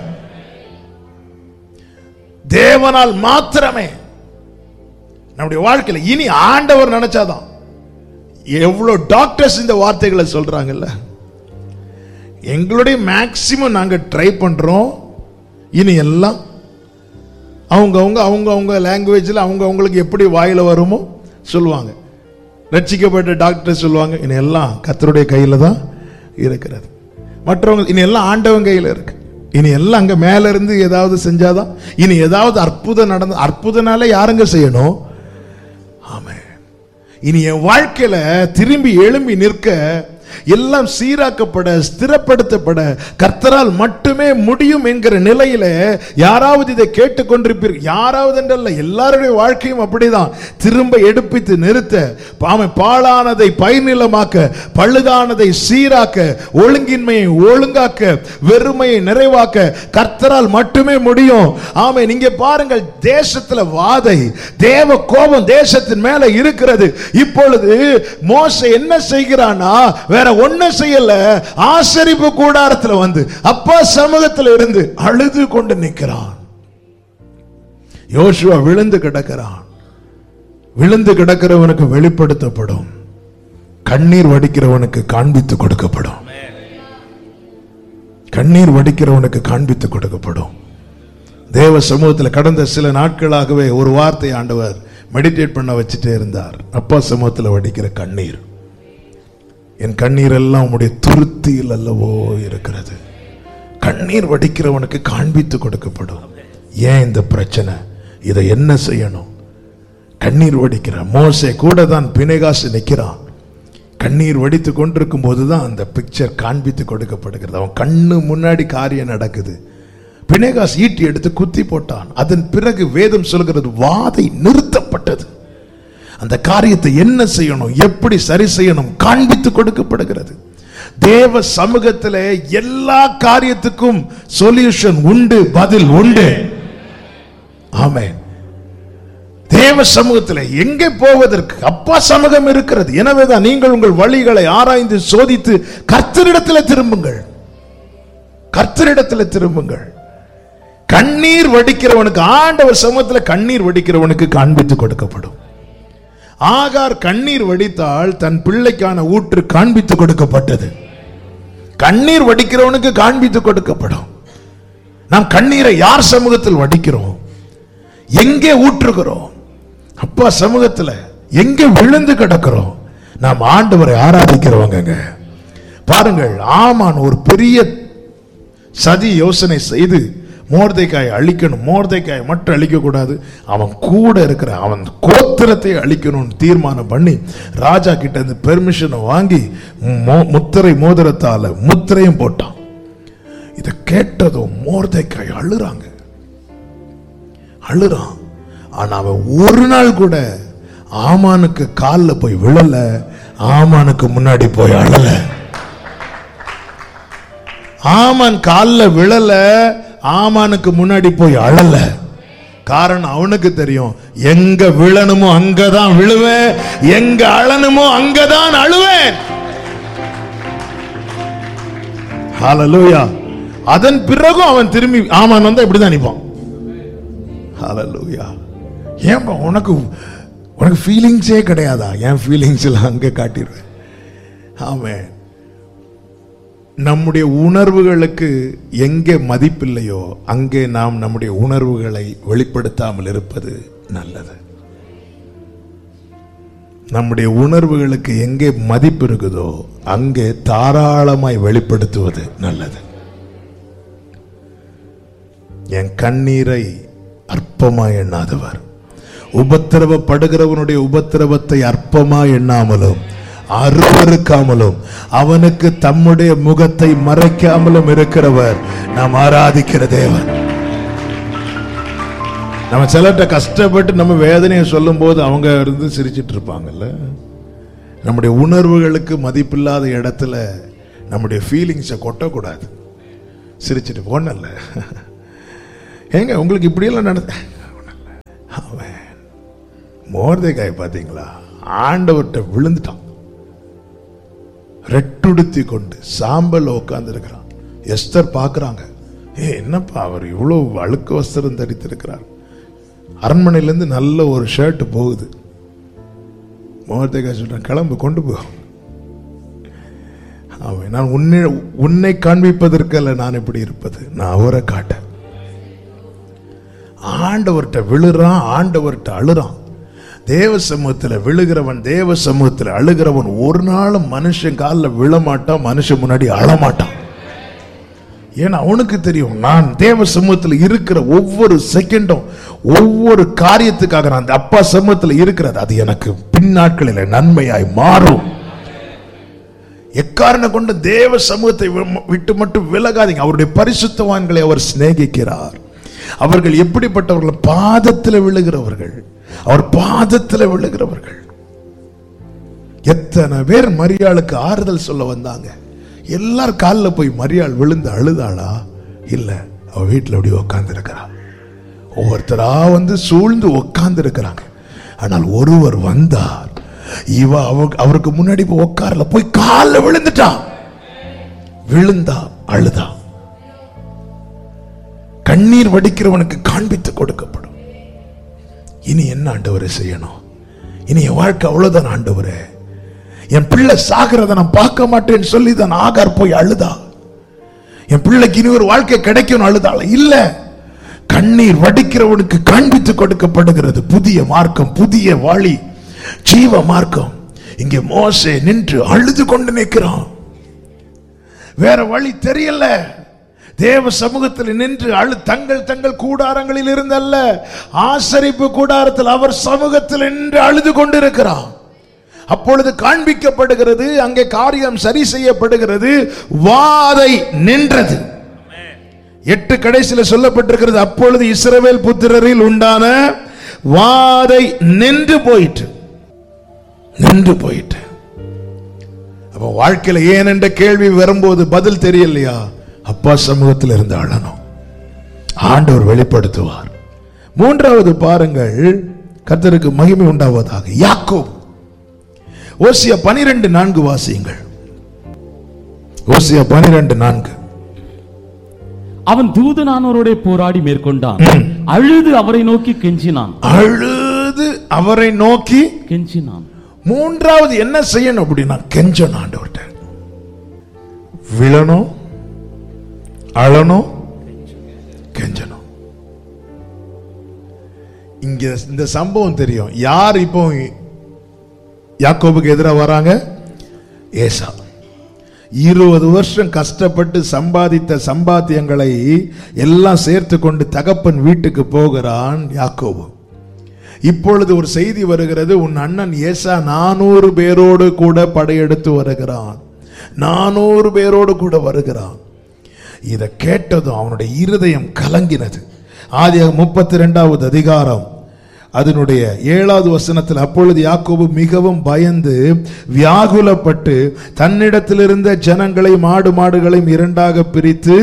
தேவனால் மாத்திரமே நம்முடைய வாழ்க்கையில இனி ஆண்டவர் நினைச்சாதான் எவ்வளவு டாக்டர்ஸ் இந்த வார்த்தைகளை சொல்றாங்கல்ல எங்களுடைய மேக்சிமம் நாங்க ட்ரை பண்றோம் இனி எல்லாம் அவங்க அவங்க அவங்க அவங்க லாங்குவேஜில் அவங்க அவங்களுக்கு எப்படி வாயில வருமோ சொல்லுவாங்க ரட்சிக்கப்பட்ட டாக்டர் சொல்லுவாங்க இனி எல்லாம் கத்தருடைய கையில தான் இருக்கிறது மற்றவங்க இனி எல்லாம் ஆண்டவன் கையில இருக்கு இனி எல்லாம் அங்க மேல இருந்து ஏதாவது செஞ்சாதான் இனி ஏதாவது அற்புதம் நடந்த அற்புதனால யாருங்க செய்யணும் ஆமென் இனி என் வாழ்க்கையில திரும்பி எழும்பி நிற்க எல்லாம் சீராக்கப்பட ஸ்திரப்படுத்தப்பட கர்த்தரால் மட்டுமே முடியும் என்கிற நிலையில யாராவது இதை கேட்டுக்கொண்டிருப்பீர்கள் யாராவது என்றல்ல எல்லாருடைய வாழ்க்கையும் அப்படிதான் திரும்ப எடுப்பித்து நிறுத்த பாமை பாழானதை பயிர்நிலமாக்க பழுதானதை சீராக்க ஒழுங்கின்மையை ஒழுங்காக்க வெறுமையை நிறைவாக்க கர்த்தரால் மட்டுமே முடியும் ஆமை நீங்க பாருங்கள் தேசத்துல வாதை தேவ கோபம் தேசத்தின் மேல இருக்கிறது இப்பொழுது மோச என்ன செய்கிறானா வேற ஒண்ணு செய்யல ஆசரிப்பு கூடாரத்துல வந்து அப்பா சமூகத்துல இருந்து அழுது கொண்டு நிற்கிறான் யோசுவா விழுந்து கிடக்கிறான் விழுந்து கிடக்கிறவனுக்கு வெளிப்படுத்தப்படும் கண்ணீர் வடிக்கிறவனுக்கு காண்பித்து கொடுக்கப்படும் கண்ணீர் வடிக்கிறவனுக்கு காண்பித்து கொடுக்கப்படும் தேவ சமூகத்தில் கடந்த சில நாட்களாகவே ஒரு வார்த்தை ஆண்டவர் மெடிடேட் பண்ண வச்சுட்டே இருந்தார் அப்பா சமூகத்தில் வடிக்கிற கண்ணீர் என் கண்ணீர் எல்லாம் உம்முடைய துருத்தியில் அல்லவோ இருக்கிறது கண்ணீர் வடிக்கிறவனுக்கு காண்பித்து கொடுக்கப்படும் ஏன் இந்த பிரச்சனை இதை என்ன செய்யணும் கண்ணீர் வடிக்கிற மோசே கூட தான் பிணைகாசு நிற்கிறான் கண்ணீர் வடித்து கொண்டிருக்கும் போதுதான் அந்த பிக்சர் காண்பித்து கொடுக்கப்படுகிறது அவன் கண்ணு முன்னாடி காரியம் நடக்குது பிணைகாஸ் ஈட்டி எடுத்து குத்தி போட்டான் அதன் பிறகு வேதம் சொல்கிறது வாதை நிறுத்தப்பட்டது அந்த காரியத்தை என்ன செய்யணும் எப்படி சரி செய்யணும் காண்பித்து கொடுக்கப்படுகிறது தேவ சமூகத்திலே எல்லா காரியத்துக்கும் சொல்யூஷன் உண்டு பதில் உண்டு ஆமென் தேவ சமூகத்தில் எங்கே போவதற்கு அப்பா சமூகம் இருக்கிறது எனவேதான் நீங்கள் உங்கள் வழிகளை ஆராய்ந்து சோதித்து கர்த்தரிடத்தில் திரும்புங்கள் கர்த்தரிடத்தில் திரும்புங்கள் கண்ணீர் வடிக்கிறவனுக்கு ஆண்டவர் சமூகத்தில் கண்ணீர் வடிக்கிறவனுக்கு காண்பித்து கொடுக்கப்படும் ஆகார் கண்ணீர் வடித்தால் தன் பிள்ளைக்கான ஊற்று காண்பித்து கொடுக்கப்பட்டது கண்ணீர் வடிக்கிறவனுக்கு காண்பித்து கொடுக்கப்படும் நாம் கண்ணீரை யார் சமூகத்தில் வடிக்கிறோம் எங்கே ஊற்றுகிறோம் அப்பா சமூகத்துல எங்கே விழுந்து கிடக்கிறோம் நாம் ஆண்டவரை ஆராதிக்கிறவங்க பாருங்கள் ஆமான் ஒரு பெரிய சதி யோசனை செய்து மோர்தைக்காய் அழிக்கணும் மோர்தைக்காய் மட்டும் அழிக்க கூடாது அவன் கூட இருக்கிற அவன் கோத்திரத்தை அழிக்கணும்னு தீர்மானம் பண்ணி ராஜா கிட்ட இருந்து பெர்மிஷனை வாங்கி மோ- முத்திரை மோதிரத்தால முத்திரையும் போட்டான் இதை கேட்டதும் மோர்தைக்காய் அழுறாங்க அழுறான் ஆனா அவன் ஒரு நாள் கூட ஆமானுக்கு கால்ல போய் விழல ஆமானுக்கு முன்னாடி போய் அழல ஆமான் கால்ல விழல ஆமானுக்கு முன்னாடி போய் அழல காரணம் அவனுக்கு தெரியும் எங்க விழணுமோ அங்கதான் விழுவேன் எங்க அழணுமோ அங்கதான் அழுவேன் ஹalleluya அதன் பிறகும் அவன் திரும்பி ஆமான் வந்தா இப்படிதான் நிப்பான் ஹalleluya ஏன்பா உனக்கு உனக்கு ஃபீலிங்ஸே கிடையாதா என் ஃபீலிங்ஸ் எல்லாம் அங்க காட்டிடுவேன் ஆமென் நம்முடைய உணர்வுகளுக்கு எங்கே மதிப்பில்லையோ அங்கே நாம் நம்முடைய உணர்வுகளை வெளிப்படுத்தாமல் இருப்பது நல்லது நம்முடைய உணர்வுகளுக்கு எங்கே மதிப்பு இருக்குதோ அங்கே தாராளமாய் வெளிப்படுத்துவது நல்லது என் கண்ணீரை அற்பமாய் எண்ணாதவர் உபத்திரவப்படுகிறவனுடைய உபத்திரவத்தை அற்பமாய் எண்ணாமலும் அருவருக்காமலும் அவனுக்கு தம்முடைய முகத்தை மறைக்காமலும் இருக்கிறவர் நாம் ஆராதிக்கிற தேவன் நம்ம சிலர்கிட்ட கஷ்டப்பட்டு நம்ம வேதனையை சொல்லும் போது அவங்க இருந்து சிரிச்சிட்டு இருப்பாங்கல்ல நம்முடைய உணர்வுகளுக்கு மதிப்பில்லாத இடத்துல நம்முடைய ஃபீலிங்ஸை கொட்டக்கூடாது சிரிச்சிட்டு ஒண்ணல்ல ஏங்க உங்களுக்கு இப்படியெல்லாம் நடந்த அவன் மோர்தேகாய் பார்த்தீங்களா ஆண்டவர்கிட்ட விழுந்துட்டான் ரெட்டுடுத்தி கொண்டு சாம்பல் உட்கார்ந்து இருக்கிறான் எஸ்தர் பார்க்கறாங்க ஏ என்னப்பா அவர் இவ்வளவு அழுக்கு வஸ்திரம் தரித்திருக்கிறார் அரண்மனையிலேருந்து நல்ல ஒரு ஷர்ட் போகுது மோகத்தேகா சொல்றேன் கிளம்பு கொண்டு போ அவன் நான் உன்னை உன்னை காண்பிப்பதற்கல்ல நான் எப்படி இருப்பது நான் அவரை காட்ட ஆண்டவர்கிட்ட விழுறான் ஆண்டவர்கிட்ட அழுறான் தேவ சமூகத்தில் விழுகிறவன் தேவ சமூகத்தில் அழுகிறவன் ஒரு நாளும் மனுஷன் காலில் விழமாட்டான் மனுஷன் முன்னாடி அழமாட்டான் ஏன்னா அவனுக்கு தெரியும் நான் தேவ சமூகத்தில் இருக்கிற ஒவ்வொரு செகண்டும் ஒவ்வொரு காரியத்துக்காக நான் அந்த அப்பா சமூகத்தில் இருக்கிறது அது எனக்கு பின்னாட்களில் நன்மையாய் மாறும் எக்காரணம் கொண்டு தேவ சமூகத்தை வி- விட்டு மட்டும் விலகாதீங்க அவருடைய பரிசுத்தவான்களை அவர் சிநேகிக்கிறார் அவர்கள் எப்படிப்பட்டவர்கள் பாதத்தில் விழுகிறவர்கள் அவர் பாதத்தில் விழுகிறவர்கள் எத்தனை பேர் மரியாளுக்கு ஆறுதல் சொல்ல வந்தாங்க எல்லார் காலில் போய் மரியாள் விழுந்து அழுதாளா இல்ல அவ வீட்டில் அப்படி உட்கார்ந்து இருக்கிறா ஒவ்வொருத்தரா வந்து சூழ்ந்து உட்கார்ந்து இருக்கிறாங்க ஆனால் ஒருவர் வந்தார் இவ அவ- அவருக்கு முன்னாடி போய் உட்காரல போய் காலில் விழுந்துட்டா விழுந்தா அழுதா கண்ணீர் வடிக்கிறவனுக்கு காண்பித்து கொடுக்கப்படும் இனி என்ன ஆண்டவரை செய்யணும் இனி என் வாழ்க்கை அவ்வளவுதான் ஆண்டவரே என் பிள்ளை சாகிறத நான் பார்க்க மாட்டேன்னு சொல்லி தான் ஆகார் போய் அழுதா என் பிள்ளைக்கு இனி ஒரு வாழ்க்கை கிடைக்கும்னு அழுதாள் இல்ல கண்ணீர் வடிக்கிறவனுக்கு காண்பித்து கொடுக்கப்படுகிறது புதிய மார்க்கம் புதிய வாளி ஜீவ மார்க்கம் இங்கே மோசே நின்று அழுது கொண்டு நிற்கிறான் வேற வழி தெரியல தேவ சமூகத்தில் நின்று அழு தங்கள் தங்கள் கூடாரங்களில் இருந்தல்ல ஆசரிப்பு கூடாரத்தில் அவர் சமூகத்தில் நின்று அழுது கொண்டிருக்கிறான் அப்பொழுது காண்பிக்கப்படுகிறது அங்கே காரியம் சரி செய்யப்படுகிறது வாதை நின்றது எட்டு கடைசியில் சொல்லப்பட்டிருக்கிறது அப்பொழுது இஸ்ரவேல் புத்திரரில் உண்டான வாதை நின்று போயிற்று நின்று போயிட்டு அப்ப வாழ்க்கையில ஏன் என்ற கேள்வி வரும்போது பதில் தெரியலையா அப்பா சமூகத்தில் இருந்து அழணும் ஆண்டவர் வெளிப்படுத்துவார் மூன்றாவது பாருங்கள் கர்த்தருக்கு மகிமை உண்டாவதாக யாக்கோப் ஓசியா பனிரெண்டு நான்கு வாசியுங்கள் ஓசியா பனிரெண்டு நான்கு அவன் தூதனானவரோட போராடி மேற்கொண்டான் அழுது அவரை நோக்கி கெஞ்சினான் அழுது அவரை நோக்கி கெஞ்சினான் மூன்றாவது என்ன செய்யணும் அப்படின்னா கெஞ்சணும் ஆண்டவர்கிட்ட விழணும் அழணும் கெஞ்சணும் இங்க இந்த சம்பவம் தெரியும் யார் இப்போ யாக்கோபுக்கு எதிராக வராங்க ஏசா இருபது வருஷம் கஷ்டப்பட்டு சம்பாதித்த சம்பாத்தியங்களை எல்லாம் சேர்த்து கொண்டு தகப்பன் வீட்டுக்கு போகிறான் யாக்கோபு இப்பொழுது ஒரு செய்தி வருகிறது உன் அண்ணன் ஏசா நானூறு பேரோடு கூட படையெடுத்து வருகிறான் நானூறு பேரோடு கூட வருகிறான் இதை கேட்டதும் அவனுடைய இருதயம் கலங்கினது ஆதி முப்பத்தி ரெண்டாவது அதிகாரம் அதனுடைய ஏழாவது வசனத்தில் அப்பொழுது யாக்கோபு மிகவும் பயந்து வியாகுலப்பட்டு தன்னிடத்தில் இருந்த ஜனங்களையும் மாடு மாடுகளையும் இரண்டாக பிரித்து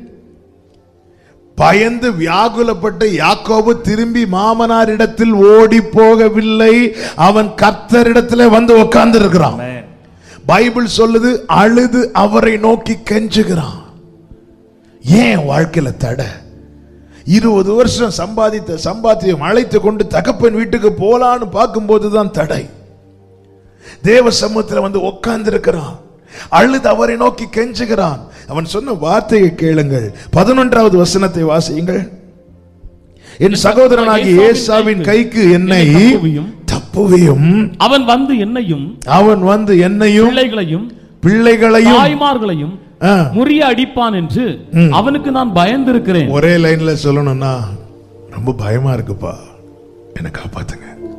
பயந்து வியாகுலப்பட்டு யாக்கோபு திரும்பி மாமனாரிடத்தில் ஓடி போகவில்லை அவன் கர்த்தரிடத்தில் வந்து உட்கார்ந்து இருக்கிறான் Amen. பைபிள் சொல்லுது அழுது அவரை நோக்கி கெஞ்சுகிறான் ஏன் வாழ்க்கையில தடை இருபது வருஷம் சம்பாதித்த சம்பாத்தியம் அழைத்து கொண்டு தகப்பன் வீட்டுக்கு போலான்னு பார்க்கும்போது தான் தடை தேவ சமூகத்தில் வந்து உட்கார்ந்து இருக்கிறான் அழுது அவரை நோக்கி கெஞ்சுகிறான் அவன் சொன்ன வார்த்தையை கேளுங்கள் பதினொன்றாவது வசனத்தை வாசியுங்கள் என் சகோதரனாகிய ஏசாவின் கைக்கு என்னை தப்புவியும். தப்புவியும் அவன் வந்து என்னையும் அவன் வந்து என்னையும் பிள்ளைகளையும் பிள்ளைகளையும் தாய்மார்களையும் ஆ, முறிய அடிப்பான் என்று அவனுக்கு நான் பயந்திருக்கிறேன் ஒரே லைன்ல சொல்லணும்னா ரொம்ப பயமா இருக்குப்பா என்னை காப்பாத்துங்க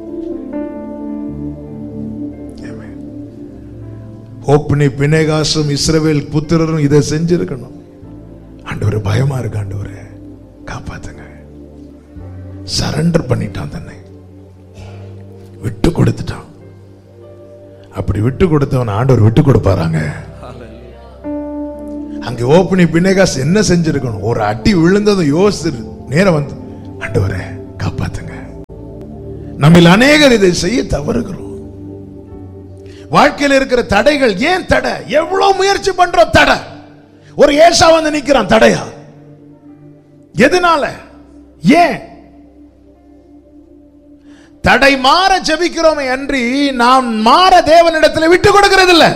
Amen. ஓப்னி பிணைகாசும் இஸ்ரவேல் புத்திரரும் இதை செஞ்சிருக்கணும் ஆண்டவரே பயமா இருக்கு ஆண்டவரே காப்பாத்துங்க சரண்டர் பண்ணிட்டான் தன்னை விட்டு கொடுத்துட்டான் அப்படி விட்டு கொடுத்தவன் ஆண்டவர் விட்டு கொடுப்பாராங்க அங்க அங்கே ஓப்பனி பின்னேகாஸ் என்ன செஞ்சிருக்கணும் ஒரு அடி விழுந்ததும் யோசிச்சு நேரம் வந்து ஆண்டவரே காப்பாத்துங்க நம்மில் அநேகர் இதை செய்ய தவறுகிறோம் வாழ்க்கையில் இருக்கிற தடைகள் ஏன் தடை எவ்வளவு முயற்சி பண்றோம் தடை ஒரு ஏசா வந்து நிக்கிறான் தடையா எதனால ஏன் தடை மாற ஜெபிக்கிறோமே அன்றி நாம் மாற தேவனிடத்தில் விட்டு கொடுக்கிறது இல்ல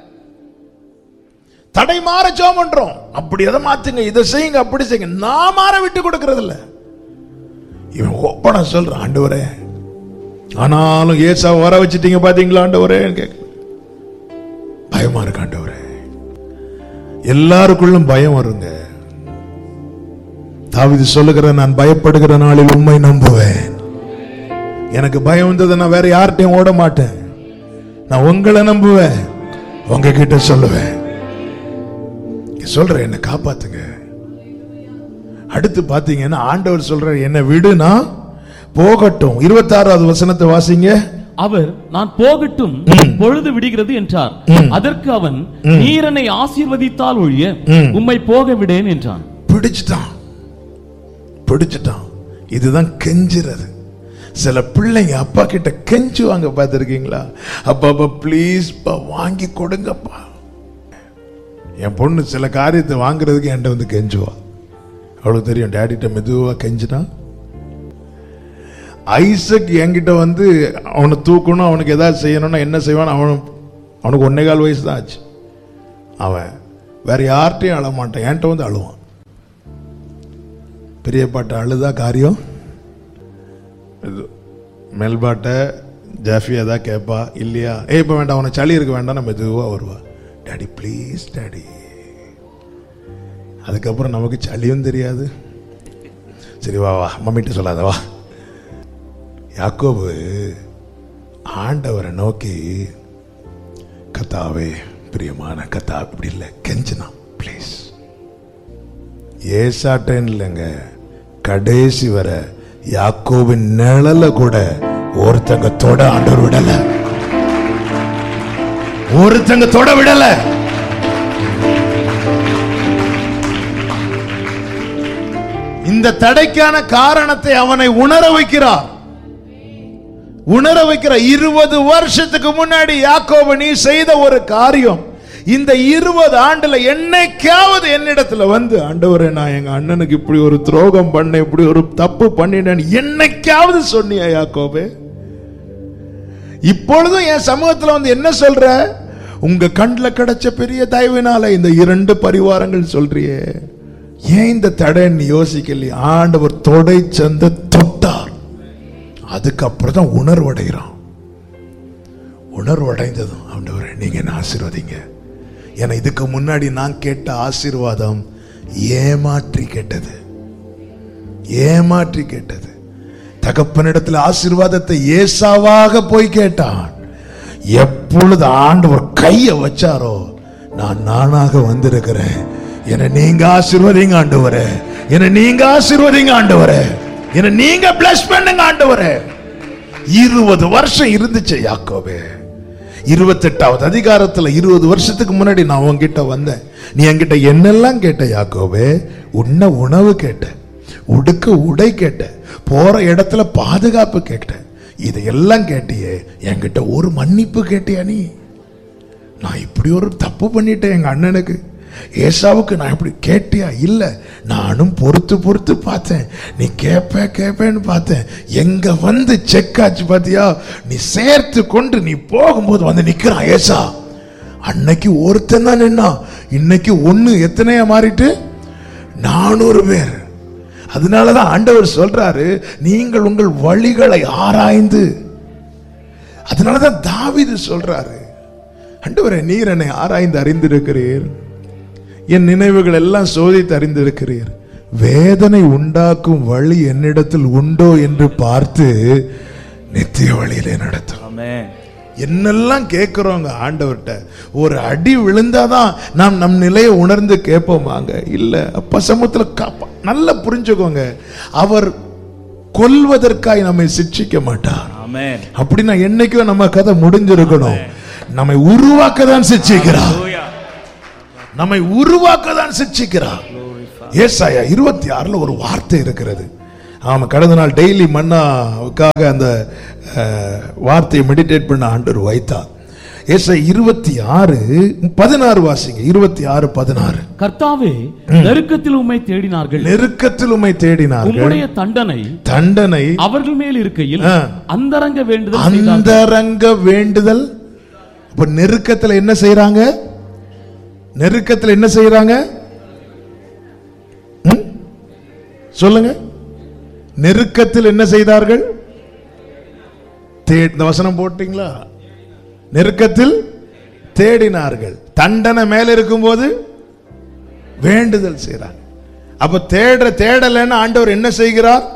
தடை மாற ஜெபம் பண்றோம் அப்படி எதை மாத்துங்க இதை செய்யுங்க அப்படி செய்யுங்க நான் மாற விட்டு கொடுக்கிறது இல்ல இவன் ஒப்பன சொல்றான் ஆண்டவரே ஆனாலும் ஏசா வர வச்சிட்டீங்க பாத்தீங்களா ஆண்டவரே கேட்க பயமா இருக்கு ஆண்டவரே எல்லாருக்குள்ளும் பயம் வருங்க தாவிது சொல்லுகிற நான் பயப்படுகிற நாளில் உண்மை நம்புவேன் எனக்கு பயம் வந்தது நான் வேற யார்கிட்டயும் ஓட மாட்டேன் நான் உங்களை நம்புவேன் உங்ககிட்ட சொல்லுவேன் சொல்றேன் என்ன காப்பாத்துங்க அடுத்து பாத்தீங்கன்னா ஆண்டவர் சொல்ற என்ன விடுனா போகட்டும் இருபத்தாறாவது வசனத்தை வாசிங்க அவர் நான் போகட்டும் பொழுது விடுகிறது என்றார் அதற்கு அவன் நீரனை ஆசீர்வதித்தால் ஒழிய ம். உம்மை போக விடேன் என்றான் பிடிச்சிட்டான் பிடிச்சிட்டான் இதுதான் கெஞ்சுறது சில பிள்ளைங்க அப்பா கிட்ட கெஞ்சுவாங்க பார்த்துருக்கீங்களா அப்பா அப்பா ப்ளீஸ் வாங்கி கொடுங்கப்பா என் பொண்ணு சில காரியத்தை வாங்குறதுக்கு என்கிட்ட வந்து கெஞ்சுவா அவளுக்கு தெரியும் டேடிட்ட மெதுவா கெஞ்சினா ஐசக் என்கிட்ட வந்து அவனை தூக்கணும் அவனுக்கு ஏதாவது செய்யணும்னா என்ன செய்வான் அவன் அவனுக்கு ஒன்னே கால் வயசு தான் ஆச்சு அவன் வேற யார்கிட்டையும் அழ மாட்டான் என்கிட்ட வந்து அழுவான் பெரியப்பாட்ட அழுதா காரியம் இது மெல்பாட்ட ஜாஃபி ஏதாவது கேட்பா இல்லையா ஏய் இப்போ வேண்டாம் அவனை சளி இருக்க வேண்டாம் நம்ம மெதுவாக வருவா டாடி ப்ளீஸ் டாடி அதுக்கப்புறம் நமக்கு சளியும் தெரியாது சரி வா வா மம்மிட்ட சொல்லாத வா யாக்கோபு ஆண்டவரை நோக்கி கத்தாவே பிரியமான கத்தா இப்படி இல்லை கெஞ்சினா ப்ளீஸ் ஏசாட்டன் இல்லைங்க கடைசி வர யாக்கோவின் நிழல கூட ஒருத்தங்க தொட ஆண்டவர் விடல ஒருத்தங்க தொட விடல இந்த தடைக்கான காரணத்தை அவனை உணர வைக்கிறார் உணர வைக்கிற இருபது வருஷத்துக்கு முன்னாடி யாக்கோபு நீ செய்த ஒரு காரியம் இந்த இருபது ஆண்டுல என்னைக்காவது என்னிடத்துல வந்து ஆண்டவரே நான் எங்க அண்ணனுக்கு இப்படி ஒரு துரோகம் பண்ண இப்படி ஒரு தப்பு பண்ணினேன் என்னைக்காவது சொன்னியா யாக்கோபே இப்பொழுதும் என் சமூகத்துல வந்து என்ன சொல்ற உங்க கண்ணுல கிடைச்ச பெரிய தயவினால இந்த இரண்டு பரிவாரங்கள் சொல்றியே ஏன் இந்த தடைன்னு யோசிக்கலையே ஆண்டவர் தொடை சந்த தொட்டார் அதுக்கப்புறம் தான் உணர்வடைகிறான் உணர்வடைந்ததும் ஆண்டவரே நீங்க என்ன ஆசீர்வதிங்க ஏன்னா இதுக்கு முன்னாடி நான் கேட்ட ஆசீர்வாதம் ஏமாற்றி கேட்டது ஏமாற்றி கேட்டது தகப்பனிடத்தில் ஆசீர்வாதத்தை ஏசாவாக போய் கேட்டான் எப்பொழுது ஆண்டவர் கையை வச்சாரோ நான் நானாக வந்திருக்கிறேன் என்னை நீங்க ஆசீர்வதிங்க ஆண்டவரே என்னை நீங்க ஆசீர்வதிங்க ஆண்டவரே என்னை நீங்க பிளஸ் பண்ணுங்க ஆண்டவரே இருபது வருஷம் இருந்துச்சு யாக்கோபே இருபத்தெட்டாவது அதிகாரத்துல இருபது வருஷத்துக்கு முன்னாடி நான் உன்கிட்ட வந்தேன் நீ என்கிட்ட என்னெல்லாம் கேட்ட யாக்கோபே உன்ன உணவு கேட்ட உடுக்க உடை கேட்ட போற இடத்துல பாதுகாப்பு கேட்ட இதையெல்லாம் கேட்டியே என்கிட்ட ஒரு மன்னிப்பு கேட்டியா நீ நான் இப்படி ஒரு தப்பு பண்ணிட்டேன் எங்க அண்ணனுக்கு ஏசாவுக்கு நான் இப்படி கேட்டியா இல்ல நானும் பொறுத்து பொறுத்து பார்த்தேன் நீ கேப்ப கேப்பேன்னு பார்த்தேன் எங்க வந்து செக் ஆச்சு பாத்தியா நீ சேர்த்து கொண்டு நீ போகும்போது வந்து நிக்கிறான் ஏசா அன்னைக்கு ஒருத்தன் தான் நின்னா இன்னைக்கு ஒண்ணு எத்தனையா மாறிட்டு நானூறு பேர் அதனாலதான் ஆண்டவர் சொல்றாரு நீங்கள் உங்கள் வழிகளை ஆராய்ந்து அதனாலதான் தாவீது சொல்றாரு ஆண்டவரே நீர் என்னை ஆராய்ந்து அறிந்திருக்கிறீர் என் நினைவுகள் எல்லாம் சோதித்து அறிந்திருக்கிறீர் வேதனை உண்டாக்கும் வழி என்னிடத்தில் உண்டோ என்று பார்த்து நித்திய வழியிலே நடத்தும் Amen. என்னெல்லாம் கேட்கிறோங்க ஆண்டவர்கிட்ட ஒரு அடி விழுந்தாதான் நாம் நம் நிலையை உணர்ந்து கேட்போமாங்க இல்ல அப்ப சமூகத்துல காப்பா நல்லா புரிஞ்சுக்கோங்க அவர் கொல்வதற்காய் நம்மை சிட்சிக்க மாட்டார் Amen. அப்படின்னா என்னைக்கும் நம்ம கதை முடிஞ்சிருக்கணும் நம்மை உருவாக்க தான் சிட்சிக்கிறார் Hallelujah. நம்மை உருவாக்க தான் சிக்ஷிக்கிறார் ஏசாயா இருபத்தி ஆறுல ஒரு வார்த்தை இருக்கிறது ஆமா கடந்த நாள் டெய்லி மன்னாவுக்காக அந்த அஹ், வார்த்தையை மெடிடேட் பண்ண ஆண்டவர் வைத்தார் ஏசாயா இருபத்தி ஆறு பதினாறு வாசிங்க இருபத்தி ஆறு பதினாறு கர்த்தாவே நெருக்கத்தில் உம்மை தேடினார்கள் நெருக்கத்தில் உம்மை தேடினார்கள் உம்முடைய தண்டனை தண்டனை அவர்கள் மேல் இருக்கையில் ஆ. அந்தரங்க வேண்டுதல் செய்தார்கள் அந்தரங்க வேண்டுதல் இப்ப நெருக்கத்துல என்ன செய்யறாங்க நெருக்கத்துல என்ன செய்யறாங்க ம்? சொல்லுங்க நெருக்கத்தில் என்ன செய்தார்கள் தே- இந்த வசனம் போட்டீங்களா நெருக்கத்தில் தேடினார்கள் தண்டனை மேல இருக்கும்போது வேண்டுதல் செய்றாங்க அப்ப தேடுற தேடலைன்னு ஆண்டவர் என்ன செய்கிறார்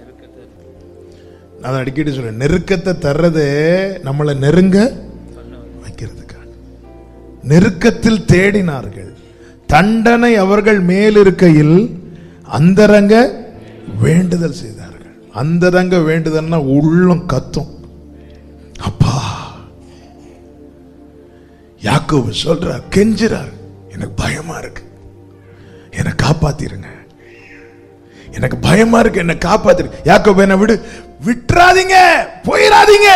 நான் அடிக்கடி சொல்றேன் நெருக்கத்தை தர்றதே நம்மளை நெருங்க வைக்கிறதுக்காக நெருக்கத்தில் தேடினார்கள் தண்டனை அவர்கள் மேல் இருக்கையில் அந்தரங்க வேண்டுதல் செய்தார்கள் அந்தரங்க வேண்டுதல்னா உள்ளம் கத்தும் அப்பா யாக்கோபு சொல்றார் கெஞ்சுறார் எனக்கு பயமா இருக்கு என்னை காப்பாத்திருங்க எனக்கு பயமா இருக்கு என்ன காப்பாத்திரு யாக்கோபு என்ன விடு விட்டுறாதீங்க போயிடாதீங்க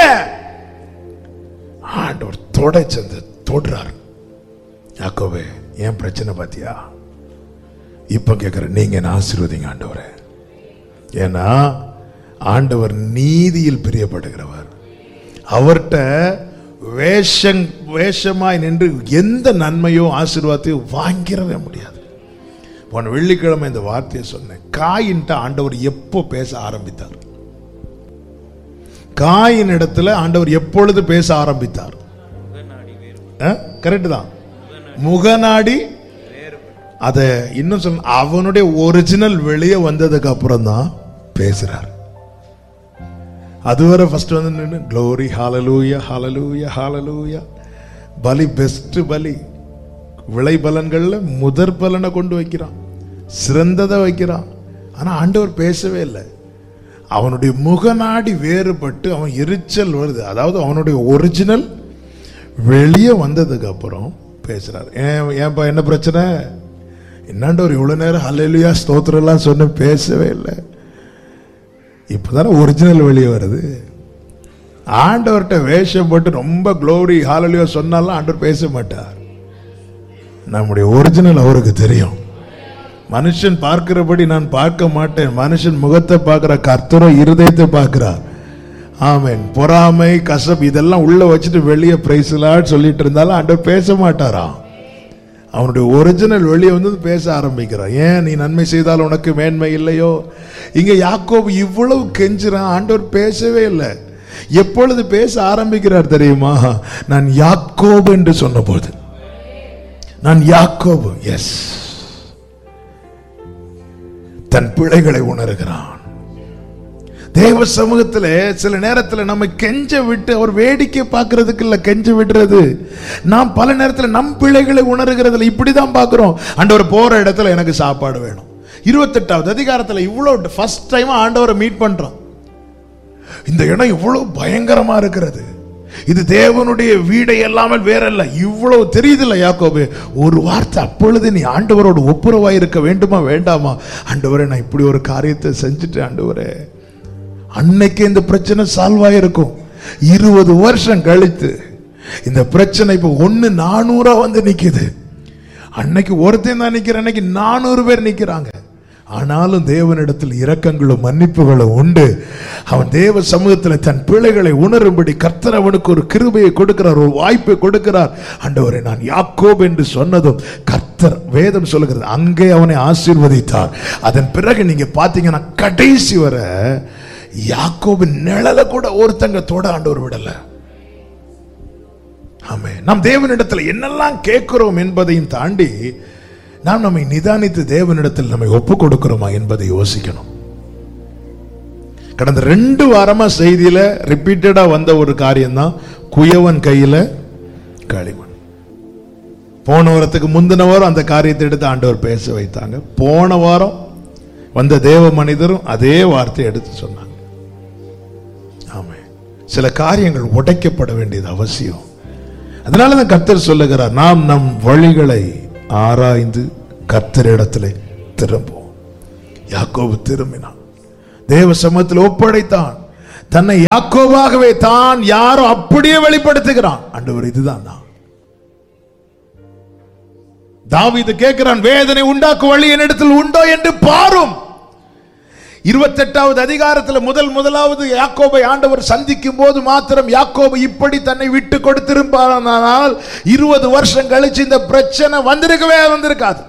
ஆண்டவர் தொட சென்று தொடுறார் யாக்கோபே ஏன் பிரச்சனை பாத்தியா இப்ப கேக்குற நீங்க என்ன ஆசீர்வதிங்க ஆண்டவரே ஏன்னா ஆண்டவர் நீதியில் பிரியப்படுகிறவர் அவர்கிட்ட வேஷங் வேஷமாய் நின்று எந்த நன்மையோ ஆசீர்வாதத்தையோ வாங்கிடவே முடியாது போன வெள்ளிக்கிழமை இந்த வார்த்தையை சொன்னேன் காயின்ட்ட ஆண்டவர் எப்போ பேச ஆரம்பித்தார் காயின் இடத்துல ஆண்டவர் எப்பொழுது பேச ஆரம்பித்தார் கரெக்ட் தான் முகநாடி அத இன்னும் சொல்ல அவனுடைய ஒரிஜினல் வெளியே வந்ததுக்கு அப்புறம் தான் பேசுறார் அதுவரை ஃபர்ஸ்ட் வந்து நின்று க்ளோரி ஹாலலூயா ஹாலலூயா ஹாலலூயா பலி பெஸ்ட் பலி விளை பலன்கள்ல முதற் பலனை கொண்டு வைக்கிறான் சிறந்ததை வைக்கிறான் ஆனா ஆண்டவர் பேசவே இல்லை அவனுடைய முகநாடி வேறுபட்டு அவன் எரிச்சல் வருது அதாவது அவனுடைய ஒரிஜினல் வெளியே வந்ததுக்கு அப்புறம் பேசுறாரு ஏன் ஏன்பா என்ன பிரச்சனை என்னாண்டவர் இவ்வளவு நேரம் ஹல்லேலூயா ஸ்தோத்திரம் எல்லாம் சொன்ன பேசவே இல்லை இப்பதானே ஒரிஜினல் வெளியே வருது ஆண்டவர்கிட்ட வேஷம் போட்டு ரொம்ப க்ளோரி ஹாலலியோ சொன்னாலும் ஆண்டவர் பேச மாட்டார் நம்முடைய ஒரிஜினல் அவருக்கு தெரியும் மனுஷன் பார்க்கிறபடி நான் பார்க்க மாட்டேன் மனுஷன் முகத்தை பார்க்கிற கர்த்தரோ இருதயத்தை பார்க்கிறார் ஆமென் பொறாமை கசப் இதெல்லாம் உள்ள வச்சுட்டு வெளியே பிரைஸ்லாட் சொல்லிட்டு இருந்தாலும் ஆண்டவர் பேச மாட்டாராம் அவனுடைய ஒரிஜினல் வெளியே வந்து பேச ஆரம்பிக்கிறான் ஏன் நீ நன்மை செய்தால் உனக்கு மேன்மை இல்லையோ இங்க யாக்கோபு இவ்வளவு கெஞ்சுறான் ஆண்டவர் பேசவே இல்லை எப்பொழுது பேச ஆரம்பிக்கிறார் தெரியுமா நான் யாக்கோபு என்று சொன்னபோது நான் யாக்கோபு எஸ் தன் பிழைகளை உணர்கிறான் தேவ சமூகத்துல சில நேரத்துல நம்ம கெஞ்ச விட்டு அவர் வேடிக்கை பார்க்கிறதுக்கு இல்ல கெஞ்ச விடுறது நாம் பல நேரத்துல நம் பிழைகளை உணர்கிறதுல இப்படிதான் பார்க்கிறோம் ஆண்டவர் போற இடத்துல எனக்கு சாப்பாடு வேணும் இருபத்தெட்டாவது அதிகாரத்துல இவ்வளவு ஃபர்ஸ்ட் டைம் ஆண்டவரை மீட் பண்றோம் இந்த இடம் இவ்வளவு பயங்கரமா இருக்கிறது இது தேவனுடைய வீடை எல்லாமல் வேற இல்ல இவ்வளவு தெரியுதுல்ல யாக்கோபு ஒரு வார்த்தை அப்பொழுது நீ ஆண்டவரோடு ஒப்புரவாய் இருக்க வேண்டுமா வேண்டாமா ஆண்டவரே நான் இப்படி ஒரு காரியத்தை செஞ்சுட்டேன் ஆண்டவரே அன்னைக்கு இந்த பிரச்சனை சால்வ் ஆயிருக்கும் இருபது வருஷம் கழித்து இந்த பிரச்சனை இப்ப ஒண்ணு நானூறா வந்து நிக்குது அன்னைக்கு ஒருத்தன் தான் நிக்கிற அன்னைக்கு நானூறு பேர் நிக்கிறாங்க ஆனாலும் தேவனிடத்தில் இரக்கங்களும் மன்னிப்புகளும் உண்டு அவன் தேவ சமூகத்தில் தன் பிள்ளைகளை உணரும்படி கர்த்தர் அவனுக்கு ஒரு கிருபையை கொடுக்கிறார் ஒரு வாய்ப்பை கொடுக்கிறார் ஆண்டவரை நான் யாக்கோப் என்று சொன்னதும் கர்த்தர் வேதம் சொல்லுகிறது அங்கே அவனை ஆசீர்வதித்தார் அதன் பிறகு நீங்க பாத்தீங்கன்னா கடைசி வரை யாக்கோபின் நிழல கூட ஒருத்தங்க தொட ஆண்டவர் விடல ஆமே நாம் தேவனிடத்தில் என்னெல்லாம் கேட்கிறோம் என்பதையும் தாண்டி நாம் நம்மை நிதானித்து தேவனிடத்தில் நம்மை ஒப்பு கொடுக்கிறோமா என்பதை யோசிக்கணும் கடந்த ரெண்டு வாரமா செய்தியில ரிப்பீட்டடா வந்த ஒரு காரியம் தான் குயவன் கையில களிமண் போன வாரத்துக்கு முந்தின வாரம் அந்த காரியத்தை எடுத்து ஆண்டவர் பேச வைத்தாங்க போன வாரம் வந்த தேவ மனிதரும் அதே வார்த்தை எடுத்து சொன்னாங்க ஆமே சில காரியங்கள் உடைக்கப்பட வேண்டியது அவசியம் அதனால தான் கர்த்தர் சொல்லுகிறார் நாம் நம் வழிகளை ஆராய்ந்து கர்த்தரிடத்திலே திரும்புவோம் யாக்கோபு திரும்பினான் தேவ சமத்தில் ஒப்படைத்தான் தன்னை யாக்கோபாகவே தான் யாரோ அப்படியே வெளிப்படுத்துகிறான் ஆண்டவர் இதுதான் நான் தாவீது கேட்கிறான் வேதனை உண்டாக்கும் வழி என்னிடத்தில் உண்டோ என்று பாரும் இருபத்தெட்டாவது அதிகாரத்தில் முதல் முதலாவது யாக்கோபை ஆண்டவர் சந்திக்கும் போது மாத்திரம் யாக்கோபு இப்படி தன்னை விட்டு கொடுத்திருப்பானால் இருபது வருஷம் கழிச்சு இந்த பிரச்சனை வந்திருக்கவே வந்திருக்காது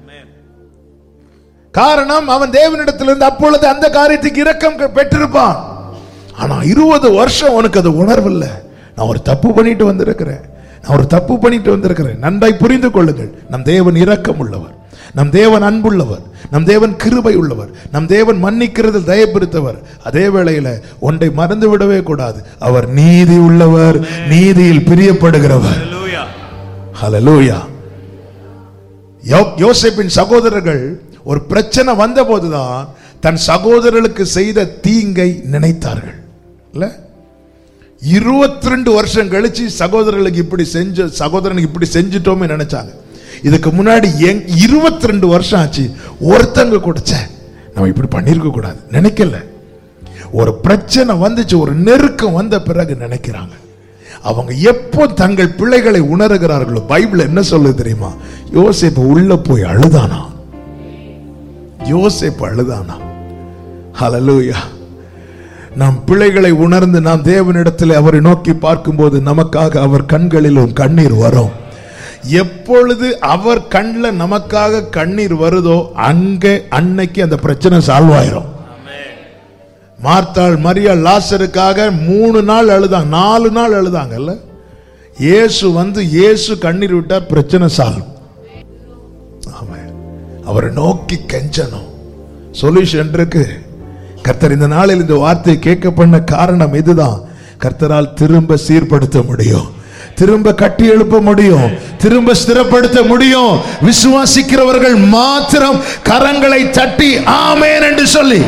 காரணம் அவன் தேவனிடத்திலிருந்து அப்பொழுது அந்த காரியத்துக்கு இரக்கம் பெற்றிருப்பான் ஆனா இருபது வருஷம் உனக்கு அது உணர்வில்லை நான் ஒரு தப்பு பண்ணிட்டு வந்திருக்கிறேன் நான் ஒரு தப்பு பண்ணிட்டு வந்திருக்கிறேன் நன்றாய் புரிந்து கொள்ளுங்கள் நம் தேவன் இரக்கம் உள்ளவர் நம் தேவன் அன்புள்ளவர் நம் தேவன் கிருபை உள்ளவர் நம் தேவன் மன்னிக்கிறதில் தயப்பிருத்தவர் அதே வேளையில ஒன்றை மறந்து விடவே கூடாது அவர் நீதி உள்ளவர் நீதியில் பிரியப்படுகிறவர் Hallelujah. ஹalleluya யோ- யோசேப்பின் சகோதரர்கள் ஒரு பிரச்சனை வந்தபோதுதான் தன் சகோதரர்களுக்கு செய்த தீங்கை நினைத்தார்கள் இல்ல இருபத்தி ரெண்டு வருஷம் கழிச்சு சகோதரர்களுக்கு இப்படி செஞ்ச சகோதரனுக்கு இப்படி செஞ்சிட்டோமே நினைச்சாங்க இதுக்கு முன்னாடி இருபத்தி ரெண்டு வருஷம் ஆச்சு ஒருத்தங்க கூட ச்சே நம்ம இப்படி பண்ணிருக்க கூடாது நினைக்கல ஒரு பிரச்சனை வந்துச்சு ஒரு நெருக்கம் வந்த பிறகு நினைக்கிறாங்க அவங்க எப்போ தங்கள் பிள்ளைகளை உணர்கிறார்களோ பைபிள் என்ன சொல்லுது தெரியுமா யோசேப்பு உள்ள போய் அழுதானா யோசேப்பு அழுதானா ஹalleluya நாம் பிள்ளைகளை உணர்ந்து நாம் தேவனிடத்தில் அவரை நோக்கி பார்க்கும்போது நமக்காக அவர் கண்களிலும் கண்ணீர் வரும் எப்பொழுது அவர் கண்ணில் நமக்காக கண்ணீர் வருதோ அங்கே அன்னைக்கு அந்த பிரச்சனை சால்வ் ஆயிரும் மார்த்தாள் மரியாள் லாசருக்காக மூணு நாள் அழுதாங்க நாலு நாள் அழுதாங்கல்ல இயேசு வந்து இயேசு கண்ணீர் விட்டார் பிரச்சனை சால்வ் ஆமாம் அவரை நோக்கி கெஞ்சணும் சொல்யூஷன் இருக்கு கர்த்தர் இந்த நாளில் இந்த வார்த்தையை கேட்க பண்ண காரணம் இதுதான் கர்த்தரால் திரும்ப சீர்படுத்த முடியும் திரும்ப கட்டி எழுப்ப முடியும் திரும்ப ஸ்திரப்படுத்த முடியும் விசுவாசிக்கிறவர்கள் மாத்திரம் கரங்களை தட்டி ஆமேன் என்று சொல்லி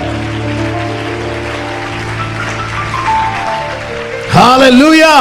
ஹalleluya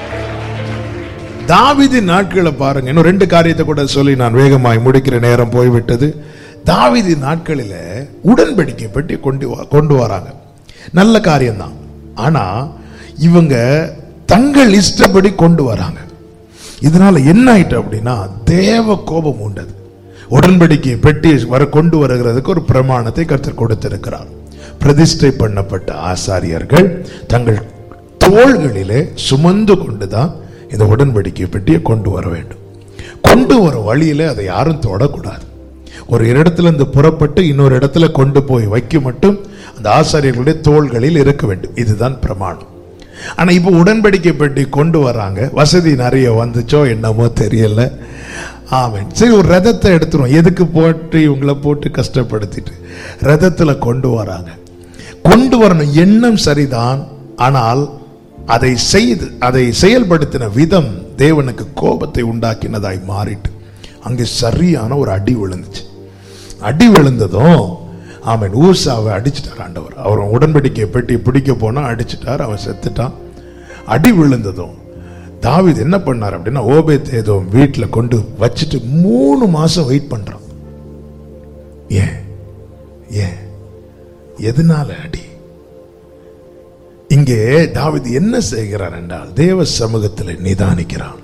தாவீதின் நாட்களை பாருங்க இன்னும் ரெண்டு காரியத்தை கூட சொல்லி நான் வேகமாய் முடிக்கிற நேரம் போய்விட்டது தாவீதின் நாட்களில உடன்படிக்கை பற்றி கொண்டு வா- கொண்டு வராங்க நல்ல காரியம்தான் ஆனா இவங்க தங்கள் இஷ்டப்படி கொண்டு வராங்க இதனால என்ன ஆயிட்டு அப்படின்னா தேவ கோபம் உண்டது உடன்படிக்கை பெட்டி வர கொண்டு வருகிறதுக்கு ஒரு பிரமாணத்தை கர்த்தர் கொடுத்திருக்கிறார் பிரதிஷ்டை பண்ணப்பட்ட ஆசாரியர்கள் தங்கள் தோள்களிலே சுமந்து கொண்டுதான் இந்த உடன்படிக்கை பெட்டியை கொண்டு வர வேண்டும் கொண்டு வர வழியில அதை யாரும் தொடக்கூடாது ஒரு இடத்துல இருந்து புறப்பட்டு இன்னொரு இடத்துல கொண்டு போய் வைக்க மட்டும் அந்த ஆசாரியர்களுடைய தோள்களில் இருக்க வேண்டும் இதுதான் பிரமாணம் ஆனா இப்போ உடன்படிக்கை பெட்டி கொண்டு வராங்க வசதி நிறைய வந்துச்சோ என்னமோ தெரியல ஆமென் சரி ஒரு ரதத்தை எடுத்துரும் எதுக்கு போட்டு இவங்கள போட்டு கஷ்டப்படுத்திட்டு ரதத்துல கொண்டு வராங்க கொண்டு வரணும் எண்ணம் சரிதான் ஆனால் அதை செய்து அதை செயல்படுத்தின விதம் தேவனுக்கு கோபத்தை உண்டாக்கினதாய் மாறிட்டு அங்கே சரியான ஒரு அடி விழுந்துச்சு அடி விழுந்ததும் ஆமென் ஊசாவை அடிச்சிட்டார் ஆண்டவர் அவர் உடன்படிக்கை பெட்டி பிடிக்க போனா அடிச்சிட்டார் அவன் செத்துட்டான் அடி விழுந்ததும் தாவீது என்ன பண்ணார் அப்படின்னா ஓபேத் ஏதோ வீட்டில் கொண்டு வச்சுட்டு மூணு மாசம் வெயிட் பண்றான் ஏன் ஏன் எதனால அடி இங்கே தாவீது என்ன செய்கிறார் என்றால் தேவ சமூகத்தில் நிதானிக்கிறான்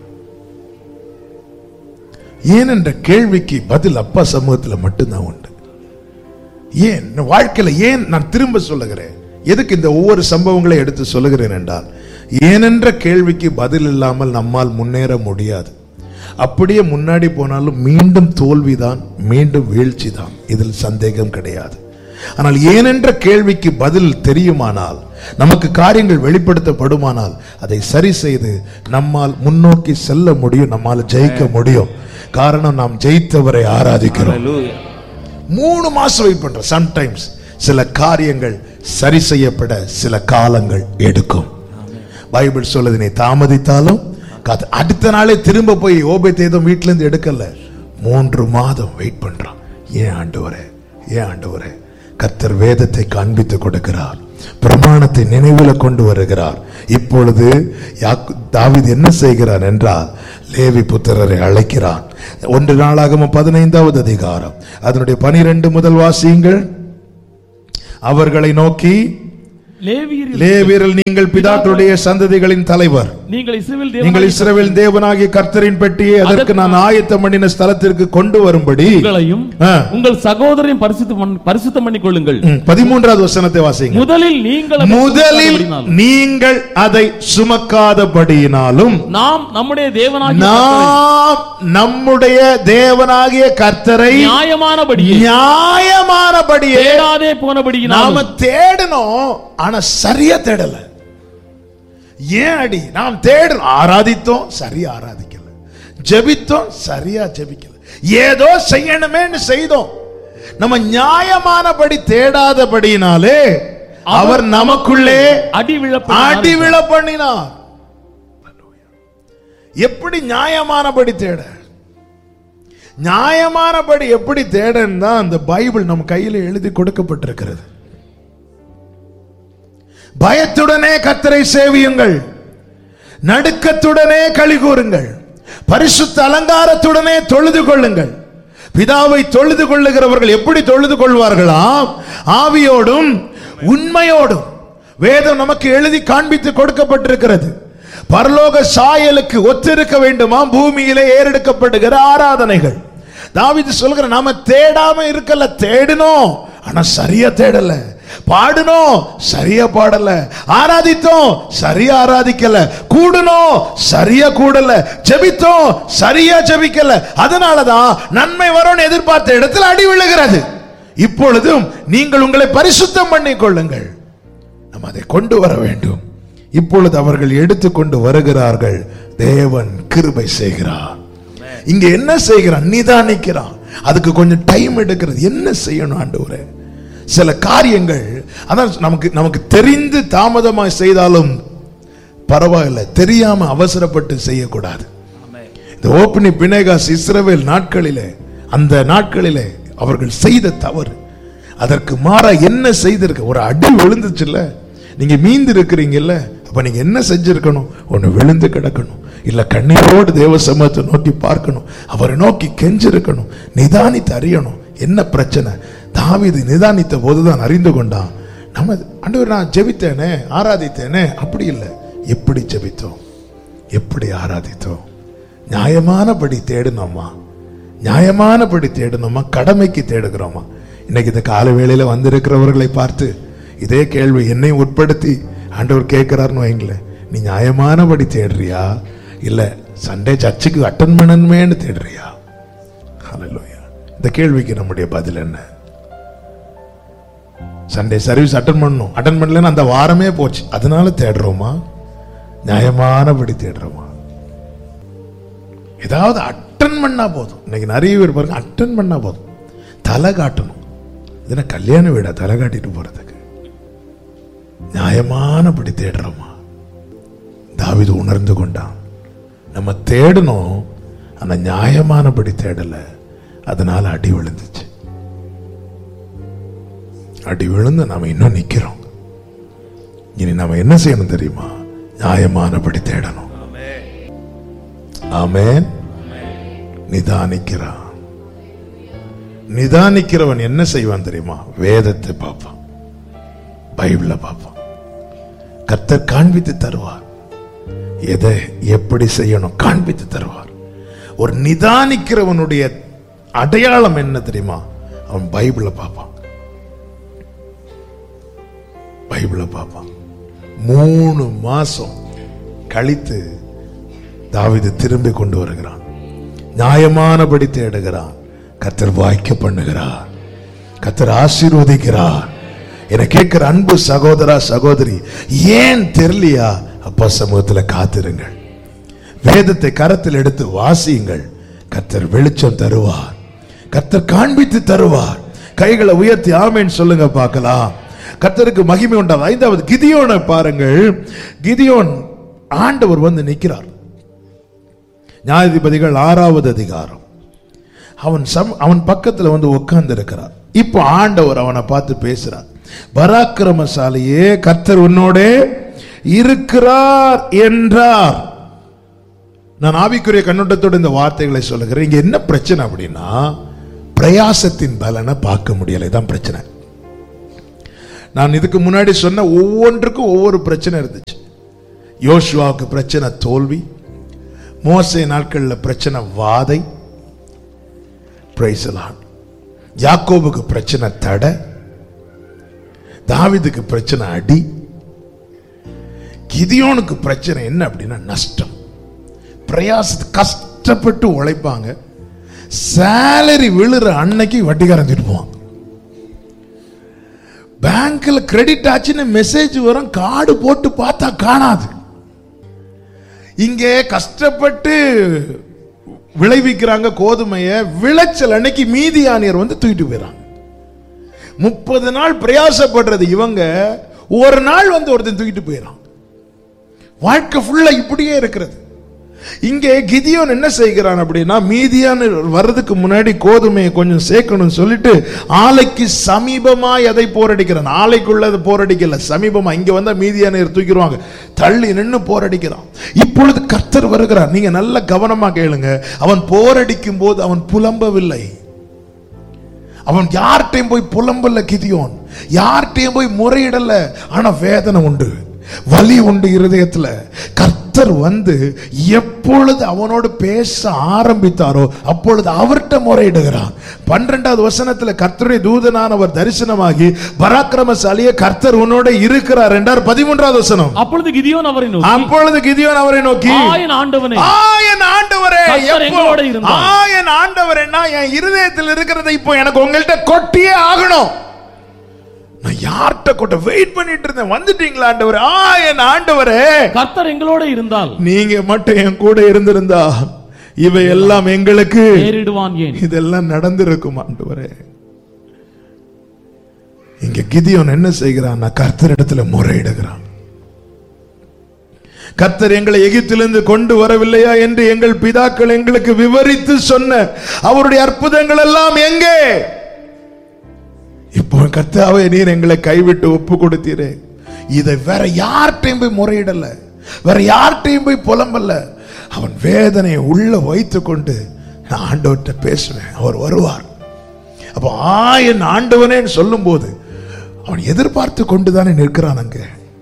ஏன் என்ற கேள்விக்கு பதில் அப்பா சமூகத்தில் மட்டும்தான் உண்டு ஏன் இந்த வாழ்க்கையில ஏன் நான் திரும்ப சொல்லுகிறேன் எதுக்கு இந்த ஒவ்வொரு சம்பவங்களை எடுத்து சொல்லுகிறேன் என்றால் ஏனென்ற கேள்விக்கு பதில் இல்லாமல் நம்மால் முன்னேற முடியாது அப்படியே முன்னாடி போனாலும் மீண்டும் தோல்விதான் மீண்டும் வீழ்ச்சி தான் இதில் சந்தேகம் கிடையாது ஆனால் ஏனென்ற கேள்விக்கு பதில் தெரியுமானால் நமக்கு காரியங்கள் வெளிப்படுத்தப்படுமானால் அதை சரி செய்து நம்மால் முன்னோக்கி செல்ல முடியும் நம்மால் ஜெயிக்க முடியும் காரணம் நாம் ஜெயித்தவரை ஆராதிக்கிறோம் Hallelujah. மூணு மாசம் வெயிட் பண்ற சம்டைம்ஸ் சில காரியங்கள் சரி செய்யப்பட சில காலங்கள் எடுக்கும் பைபிள் சொல்லுது நீ தாமதித்தாலும் காத்து அடுத்த நாளே திரும்ப போய் ஓபேத்தேதும் வீட்ல இருந்து எடுக்கல மூன்று மாதம் வெயிட் பண்றான் ஏன் ஆண்டவரே ஏன் ஆண்டவரே கர்த்தர் வேதத்தை காண்பித்து கொடுக்கிறார் பிரமாணத்தை நினைவில் கொண்டு வருகிறார் இப்பொழுது யாக்கு- தாவீது என்ன செய்கிறார் என்றால் லேவி புத்திரரை அழைக்கிறான் ஒன்று நாளாகம பதினைந்தாவது அதிகாரம் அதனுடைய பனிரெண்டு முதல் வாசியுங்கள் அவர்களை நோக்கி லேவியரில் லேவியரில் நீங்கள் பிதாக்களுடைய சந்ததிகளின் தலைவர் நீங்கள் இஸ்ரவேல் நீங்கள் தேவனாகிய இஸ்ரவேல் தேவனாகிய கர்த்தரின் பெட்டியை அதற்கு நான் ஆயத்தம் பண்ணின ஸ்தலத்திற்கு கொண்டு வரும்படி உங்களையும் ஆ. உங்கள் சகோதரையும் பரிசுத்தம் பண்ண- பரிசுத்தம் பண்ணிக் கொள்ளுங்கள் ம், பதிமூன்றாவது வசனத்தை வாசிங்க முதலில் நீங்கள் அதை முதலில் சுமக்காதபடியினாலும், நீங்கள் அதை சுமக்காதபடியினாலும் நாம் நம்முடைய தேவனாகிய நாம் நம்முடைய தேவனாகிய கர்த்தரை நியாயமானபடியே நியாயமானபடியே தேடாதே போனபடியினாலும் நாம தேடணும் ஆனா சரியா தேடல ஏன் அடி நாம் தேடணும் ஆராதித்தோம் சரியா ஆராதிக்கல ஜெபித்தோம் சரியா ஜெபிக்கல ஏதோ செய்யணுமேன்னு செய்தோம் நம்ம நியாயமானபடி தேடாதபடியினாலே அவர் நமக்குள்ளே அடி அடி விழ விழ பண்ணினார் எப்படி நியாயமானபடி தேட நியாயமானபடி எப்படி தேடன்னு தான் அந்த பைபிள் நம்ம கையில எழுதி கொடுக்கப்பட்டிருக்கிறது பயத்துடனே கத்தரை சேவியுங்கள் நடுக்கத்துடனே களி கூறுங்கள் பரிசுத்த அலங்காரத்துடனே தொழுது கொள்ளுங்கள் பிதாவை தொழுது கொள்ளுகிறவர்கள் எப்படி தொழுது கொள்வார்களாம் ஆவியோடும் உண்மையோடும் வேதம் நமக்கு எழுதி காண்பித்து கொடுக்கப்பட்டிருக்கிறது பரலோக சாயலுக்கு ஒத்திருக்க வேண்டுமா பூமியிலே ஏறெடுக்கப்படுகிற ஆராதனைகள் தாவீது சொல்கிற நாம தேடாம இருக்கல தேடினோம் ஆனா சரியா தேடல பாடினோம் சரியா பாடல ஆராதித்தோம் சரியா ஆராதிக்கல கூடணும் சரியா கூடல ஜெபித்தோம் சரியா ஜெபிக்கல அதனாலதான் நன்மை வரும்னு எதிர்பார்த்த இடத்துல அடி விழுகிறது இப்பொழுதும் நீங்கள் உங்களை பரிசுத்தம் பண்ணிக் கொள்ளுங்கள் நம்ம அதை கொண்டு வர வேண்டும் இப்பொழுது அவர்கள் எடுத்துக்கொண்டு வருகிறார்கள் தேவன் கிருபை செய்கிறார் இங்க என்ன செய்கிறான் நிதானிக்கிறான் அதுக்கு கொஞ்சம் டைம் எடுக்கிறது என்ன செய்யணும் ஆண்டவரே சில காரியங்கள் அதான் நமக்கு நமக்கு தெரிந்து தாமதமாய் செய்தாலும் பரவாயில்லை தெரியாம அவசரப்பட்டு செய்யக்கூடாது இந்த ஓப்பனி பினேகாஸ் இஸ்ரவேல் நாட்களிலே அந்த நாட்களிலே அவர்கள் செய்த தவறு அதற்கு மாறா என்ன செய்திருக்க ஒரு அடி விழுந்துச்சுல்ல நீங்க மீந்து இருக்கிறீங்கல்ல அப்ப நீங்க என்ன செஞ்சிருக்கணும் ஒண்ணு விழுந்து கிடக்கணும் இல்ல கண்ணீரோடு தேவ சமூகத்தை நோக்கி பார்க்கணும் அவரை நோக்கி கெஞ்சிருக்கணும் நிதானித்து அறியணும் என்ன பிரச்சனை தாவீது நிதானித்த போதுதான் அறிந்து கொண்டான் நம்ம ஆண்டவர் நான் ஜெபித்தேனே ஆராதித்தேனே அப்படி இல்லை எப்படி ஜெபித்தோம் எப்படி ஆராதித்தோம் நியாயமானபடி தேடினோமா நியாயமானபடி தேடணுமா கடமைக்கு தேடுகிறோமா இன்னைக்கு இந்த கால வேளையில வந்திருக்கிறவர்களை பார்த்து இதே கேள்வி என்னை உட்படுத்தி ஆண்டவர் கேட்கிறாருன்னு வைங்களேன் நீ நியாயமானபடி தேடுறியா இல்ல சண்டே சர்ச்சுக்கு அட்டன் பண்ணணுமேன்னு தேடுறியா ஹalleluya இந்த கேள்விக்கு நம்முடைய பதில் என்ன சண்டே சர்வீஸ் அட்டன் பண்ணணும் அட்டன் பண்ணலன்னா அந்த வாரமே போச்சு அதனால தேடுறோமா நியாயமானபடி தேடுறோமா ஏதாவது அட்டன் பண்ணா போதும் இன்னைக்கு நிறைய பேர் பாருங்க அட்டன் பண்ணா போதும் தலை காட்டணும் இதுனா கல்யாண வீடா தலை காட்டிட்டு போறதுக்கு நியாயமானபடி தேடுறோமா தாவீது உணர்ந்து கொண்டான் நம்ம தேடணும் ஆனா நியாயமானபடி தேடல அதனால அடி விழுந்துச்சு அடி விழுந்து நாம இன்னும் நிக்கிறோம் இனி நாம என்ன செய்யணும் தெரியுமா நியாயமானபடி தேடணும் ஆமென் நிதானிக்கிறான் நிதானிக்கிறவன் என்ன செய்வான் தெரியுமா வேதத்தை பார்ப்பான் பைபிள பார்ப்பான் கர்த்தர் காண்பித்து தருவார் எதை எப்படி செய்யணும் காண்பித்து தருவார் ஒரு நிதானிக்கிறவனுடைய அடையாளம் என்ன தெரியுமா அவன் பைபிள பார்ப்பான் பைபிள பார்ப்பான் மூணு மாசம் கழித்து தாவீது திரும்பி கொண்டு வருகிறான் நியாயமானபடி தேடுகிறான் கத்தர் வாய்க்க பண்ணுகிறார் கத்தர் ஆசீர்வதிக்கிறார் என கேட்கிற அன்பு சகோதரா சகோதரி ஏன் தெரியலையா அப்பா சமூகத்துல காத்திருங்கள் வேதத்தை கரத்தில் எடுத்து வாசியுங்கள் கத்தர் வெளிச்சம் தருவார் கத்தர் காண்பித்து தருவார் கைகளை உயர்த்தி ஆமேன்னு சொல்லுங்க பார்க்கலாம் கர்த்தருக்கு மகிமை உண்டாது ஐந்தாவது கிதியோனை பாருங்கள் கிதியோன் ஆண்டவர் வந்து நிற்கிறார் நியாயாதிபதிகள் ஆறாவது அதிகாரம் அவன் சம் அவன் பக்கத்துல வந்து உட்கார்ந்து இருக்கிறார் இப்போ ஆண்டவர் அவனை பார்த்து பேசுறார் பராக்கிரமசாலியே கர்த்தர் உன்னோடே இருக்கிறார் என்றார் நான் ஆவிக்குரிய கண்ணோட்டத்தோட இந்த வார்த்தைகளை சொல்லுகிறேன் இங்க என்ன பிரச்சனை அப்படின்னா பிரயாசத்தின் பலனை பார்க்க முடியலை தான் பிரச்சனை நான் இதுக்கு முன்னாடி சொன்ன ஒவ்வொன்றுக்கும் ஒவ்வொரு பிரச்சனை இருந்துச்சு யோசுவாவுக்கு பிரச்சனை தோல்வி மோசே நாட்கள்ல பிரச்சனை வாதை Praise the Lord. யாக்கோபுக்கு பிரச்சனை தடை தாவீதுக்கு பிரச்சனை அடி கிதியோனுக்கு பிரச்சனை என்ன அப்படின்னா நஷ்டம் பிரயாசத்து கஷ்டப்பட்டு உழைப்பாங்க சேலரி விழுற அன்னைக்கு வட்டிக்காரன் திருப்புவான் பேங்க்ல கிரெடிட் ஆச்சுன்னு மெசேஜ் வரும் கார்டு போட்டு பார்த்தா காணாது இங்கே கஷ்டப்பட்டு விளைவிக்கிறாங்க கோதுமையை விளைச்சல் அன்னைக்கு மீதியானியர் வந்து தூக்கிட்டு போயிடறாங்க முப்பது நாள் பிரயாசப்படுறது இவங்க ஒரு நாள் வந்து ஒருத்தன் தூக்கிட்டு போயிடறான் வாழ்க்கை ஃபுல்லா இப்படியே இருக்கிறது இங்கே கிதியோன் என்ன செய்கிறான் அப்படின்னா மீதியான வர்றதுக்கு முன்னாடி கோதுமையை கொஞ்சம் சேர்க்கணும்னு சொல்லிட்டு ஆலைக்கு சமீபமாய் அதை போரடிக்கிறான் ஆலைக்குள்ள அதை போரடிக்கல சமீபமா இங்க வந்தா மீதியான தூக்கிடுவாங்க தள்ளி நின்னு போரடிக்கிறான் இப்பொழுது கர்த்தர் வருகிறார் நீங்க நல்ல கவனமா கேளுங்க அவன் போரடிக்கும் போது அவன் புலம்பவில்லை அவன் யார்கிட்டையும் போய் புலம்பல கிதியோன் யார்கிட்டையும் போய் முறையிடல ஆனா வேதனை உண்டு வலி உண்டு இருதயத்துல கர்த்தர் வந்து எப்பொழுது அவனோடு பேச ஆரம்பித்தாரோ அப்பொழுது அவர்கிட்ட முறையிடுகிறான் பன்னிரெண்டாவது வசனத்துல கர்த்தருடைய தூதனானவர் தரிசனமாகி பராக்கிரமசாலியே கர்த்தர் உன்னோட இருக்கிறார் என்றார் பதிமூன்றாவது வசனம் அப்பொழுது கிதியோன் அவரை நோக்கி அப்பொழுது கிதியோன் அவரை நோக்கி ஆயன் ஆண்டவனே ஆயன் ஆண்டவரே கர்த்தர் எப்போ? எங்களோட இருந்தார். ஆயன் ஆண்டவரேன்னா என் இருதயத்தில் இருக்கிறத இப்போ எனக்கு உங்கள்கிட்ட கொட்டியே ஆகணும் நான் யார்கிட்ட கொட்ட வெயிட் பண்ணிட்டு இருந்தேன் வந்துட்டீங்களா ஆண்டவரே ஆயன் ஆண்டவரே கர்த்தர் எங்களோட இருந்தால் நீங்க மட்டும் என் கூட இருந்திருந்தா இவை எல்லாம் எங்களுக்கு நேரிடுவான் ஏன் இதெல்லாம் நடந்திருக்கும் ஆண்டவரே இங்க கிதியோன் என்ன செய்கிறான் கர்த்தர் இடத்துல முறையிடுகிறான் கர்த்தர் எங்களை எகிப்திலிருந்து கொண்டு வரவில்லையா என்று எங்கள் பிதாக்கள் எங்களுக்கு விவரித்து சொன்ன அவருடைய அற்புதங்கள் எல்லாம் எங்கே இப்போ கர்த்தாவே நீர் எங்களை கைவிட்டு ஒப்பு கொடுத்தீரே இதை வேற யார்கிட்டையும் போய் முறையிடல வேற யார்கிட்டையும் போய் புலம்பல்ல அவன் வேதனையை உள்ள வைத்துக் கொண்டு நான் ஆண்டவர்கிட்ட பேசுவேன் அவர் வருவார் அப்போ ஆயன் ஆண்டவனேன்னு சொல்லும்போது அவன் எதிர்பார்த்து கொண்டுதானே நிற்கிறான் அங்க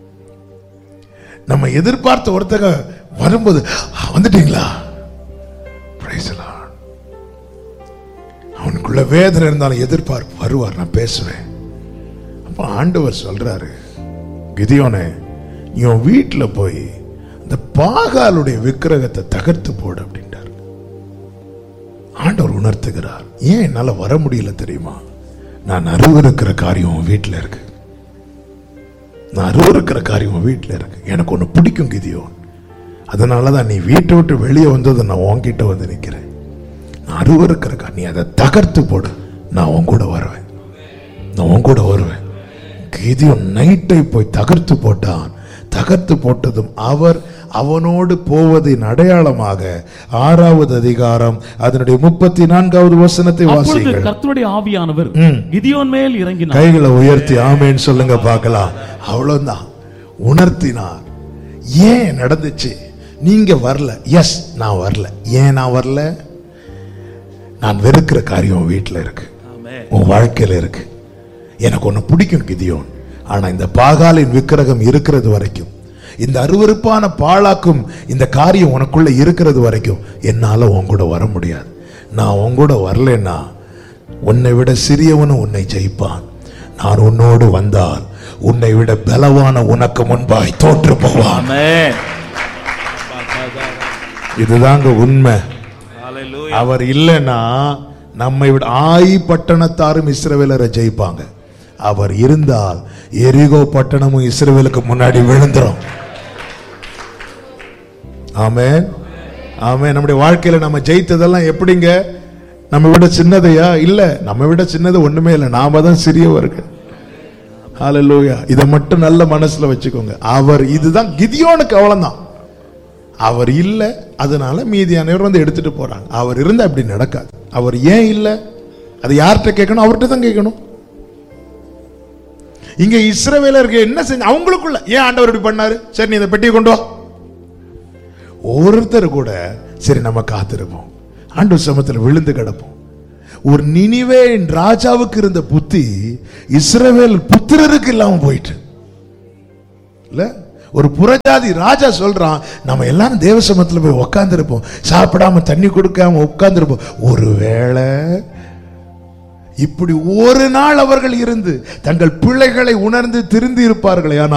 நம்ம எதிர்பார்த்த ஒருத்தக வரும்போது "ஆ, வந்துட்டீங்களா Praise the Lord. அவனுக்குள்ள வேதனை இருந்தாலும் எதிர்பார்ப்பு வருவார் நான் பேசுவேன் அப்ப ஆண்டவர் சொல்றாரு கிதியோனே நீ உன் வீட்டுல போய் இந்த பாகாலுடைய விக்கிரகத்தை தகர்த்து போடு அப்படின்ட்டார் ஆண்டவர் உணர்த்துகிறார் ஏன் என்னால வர முடியல தெரியுமா நான் அருவருக்கிற காரியம் உன் வீட்டுல இருக்கு நான் அருவருக்கிற காரியம் உன் வீட்டுல இருக்கு எனக்கு ஒண்ணு பிடிக்கும் கிதியோன் அதனாலதான் நீ வீட்டை விட்டு வெளியே வந்ததை நான் உன்கிட்ட வந்து நிக்கிறேன் நான் அருவருக்கிறக்கா நீ அதை தகர்த்து போடு நான் உன் கூட வருவேன் நான் உன் கூட வருவேன் கிதியோன் நைட்டை போய் தகர்த்து போட்டான் தகர்த்து போட்டதும் அவர் அவனோடு போவதின் அடையாளமாக ஆறாவது அதிகாரம் அதனுடைய முப்பத்தி நான்காவது வசனத்தை அப்பொழுது வாசிங்கள் கர்த்தருடைய ஆவியானவர் ம். கிதியோன் மேல் இறங்கினார் கைகளை உயர்த்தி ஆமேன்னு சொல்லுங்க பார்க்கலாம் அவ்வளவுதான் உணர்த்தினார் ஏன் நடந்துச்சு நீங்க வரல எஸ் நான் வரல ஏன் நான் வரல நான் வெறுக்கிற காரியம் உன் வீட்டுல இருக்கு ஆமென் உன் வாழ்க்கையில இருக்கு எனக்கு ஒண்ணு பிடிக்கும் கிதியோன் ஆனா இந்த பாகாலின் விக்கிரகம் இருக்கிறது வரைக்கும் இந்த அருவருப்பான பாழாக்கும் இந்த காரியம் உனக்குள்ள இருக்கிறது வரைக்கும் என்னால உன் கூட வர முடியாது நான் உன் கூட வரலன்னா உன்னை விட சிறியவனும் உன்னை ஜெயிப்பான் நான் உன்னோடு வந்தால் உன்னை விட பலவான உனக்கு முன்பாய் தோற்று போவான் ஆமென் இதுதாங்க உண்மை ஹalleluya அவர் இல்லைன்னா நம்மை விட ஆயி பட்டணத்தாரும் இஸ்ரவேலரை ஜெயிப்பாங்க அவர் இருந்தால் எரிகோ பட்டணமும் இஸ்ரவேலுக்கு முன்னாடி விழுந்துரும் ஆமென் ஆமென் நம்முடைய வாழ்க்கையில நம்ம ஜெயித்ததெல்லாம் எப்படிங்க நம்ம விட சின்னதையா இல்ல நம்ம விட சின்னது ஒண்ணுமே இல்லை நாம தான் சிறியவர்கள் ஹalleluya இதை மட்டும் நல்ல மனசுல வச்சுக்கோங்க அவர் இதுதான் கிதியோனுக்கு அவ்வளவுதான் அவர் இல்ல அதனால மீதியானவர் வந்து எடுத்துட்டு போறாங்க அவர் இருந்தா அப்படி நடக்காது அவர் ஏன் இல்ல அது யார்கிட்ட கேட்கணும் அவர்கிட்ட தான் கேட்கணும் இங்க இஸ்ரவேலருக்கு என்ன செஞ்சு அவங்களுக்குள்ள ஏன் ஆண்டவர் இப்படி பண்ணாரு சரி நீ இந்த பெட்டியை கொண்டு வா ஒருத்தர் கூட சரி நம்ம காத்திருப்போம் ஆண்டவர் சமத்தில் விழுந்து கிடப்போம் ஒரு நினிவே ராஜாவுக்கு இருந்த புத்தி இஸ்ரவேல் புத்திரருக்கு இல்லாம போயிட்டு இல்ல ஒரு புறஜாதி ராஜா சொல்றான் நம்ம எல்லாரும் தேவ சமத்துல போய் உட்கார்ந்திருப்போம் சாப்பிடாம தண்ணி கொடுக்காம உட்கார்ந்திருப்போம் ஒருவேளை இப்படி ஒரு நாள் அவர்கள் இருந்து தங்கள் பிள்ளைகளை உணர்ந்து திருந்தி இருப்பார்களே ஆனால்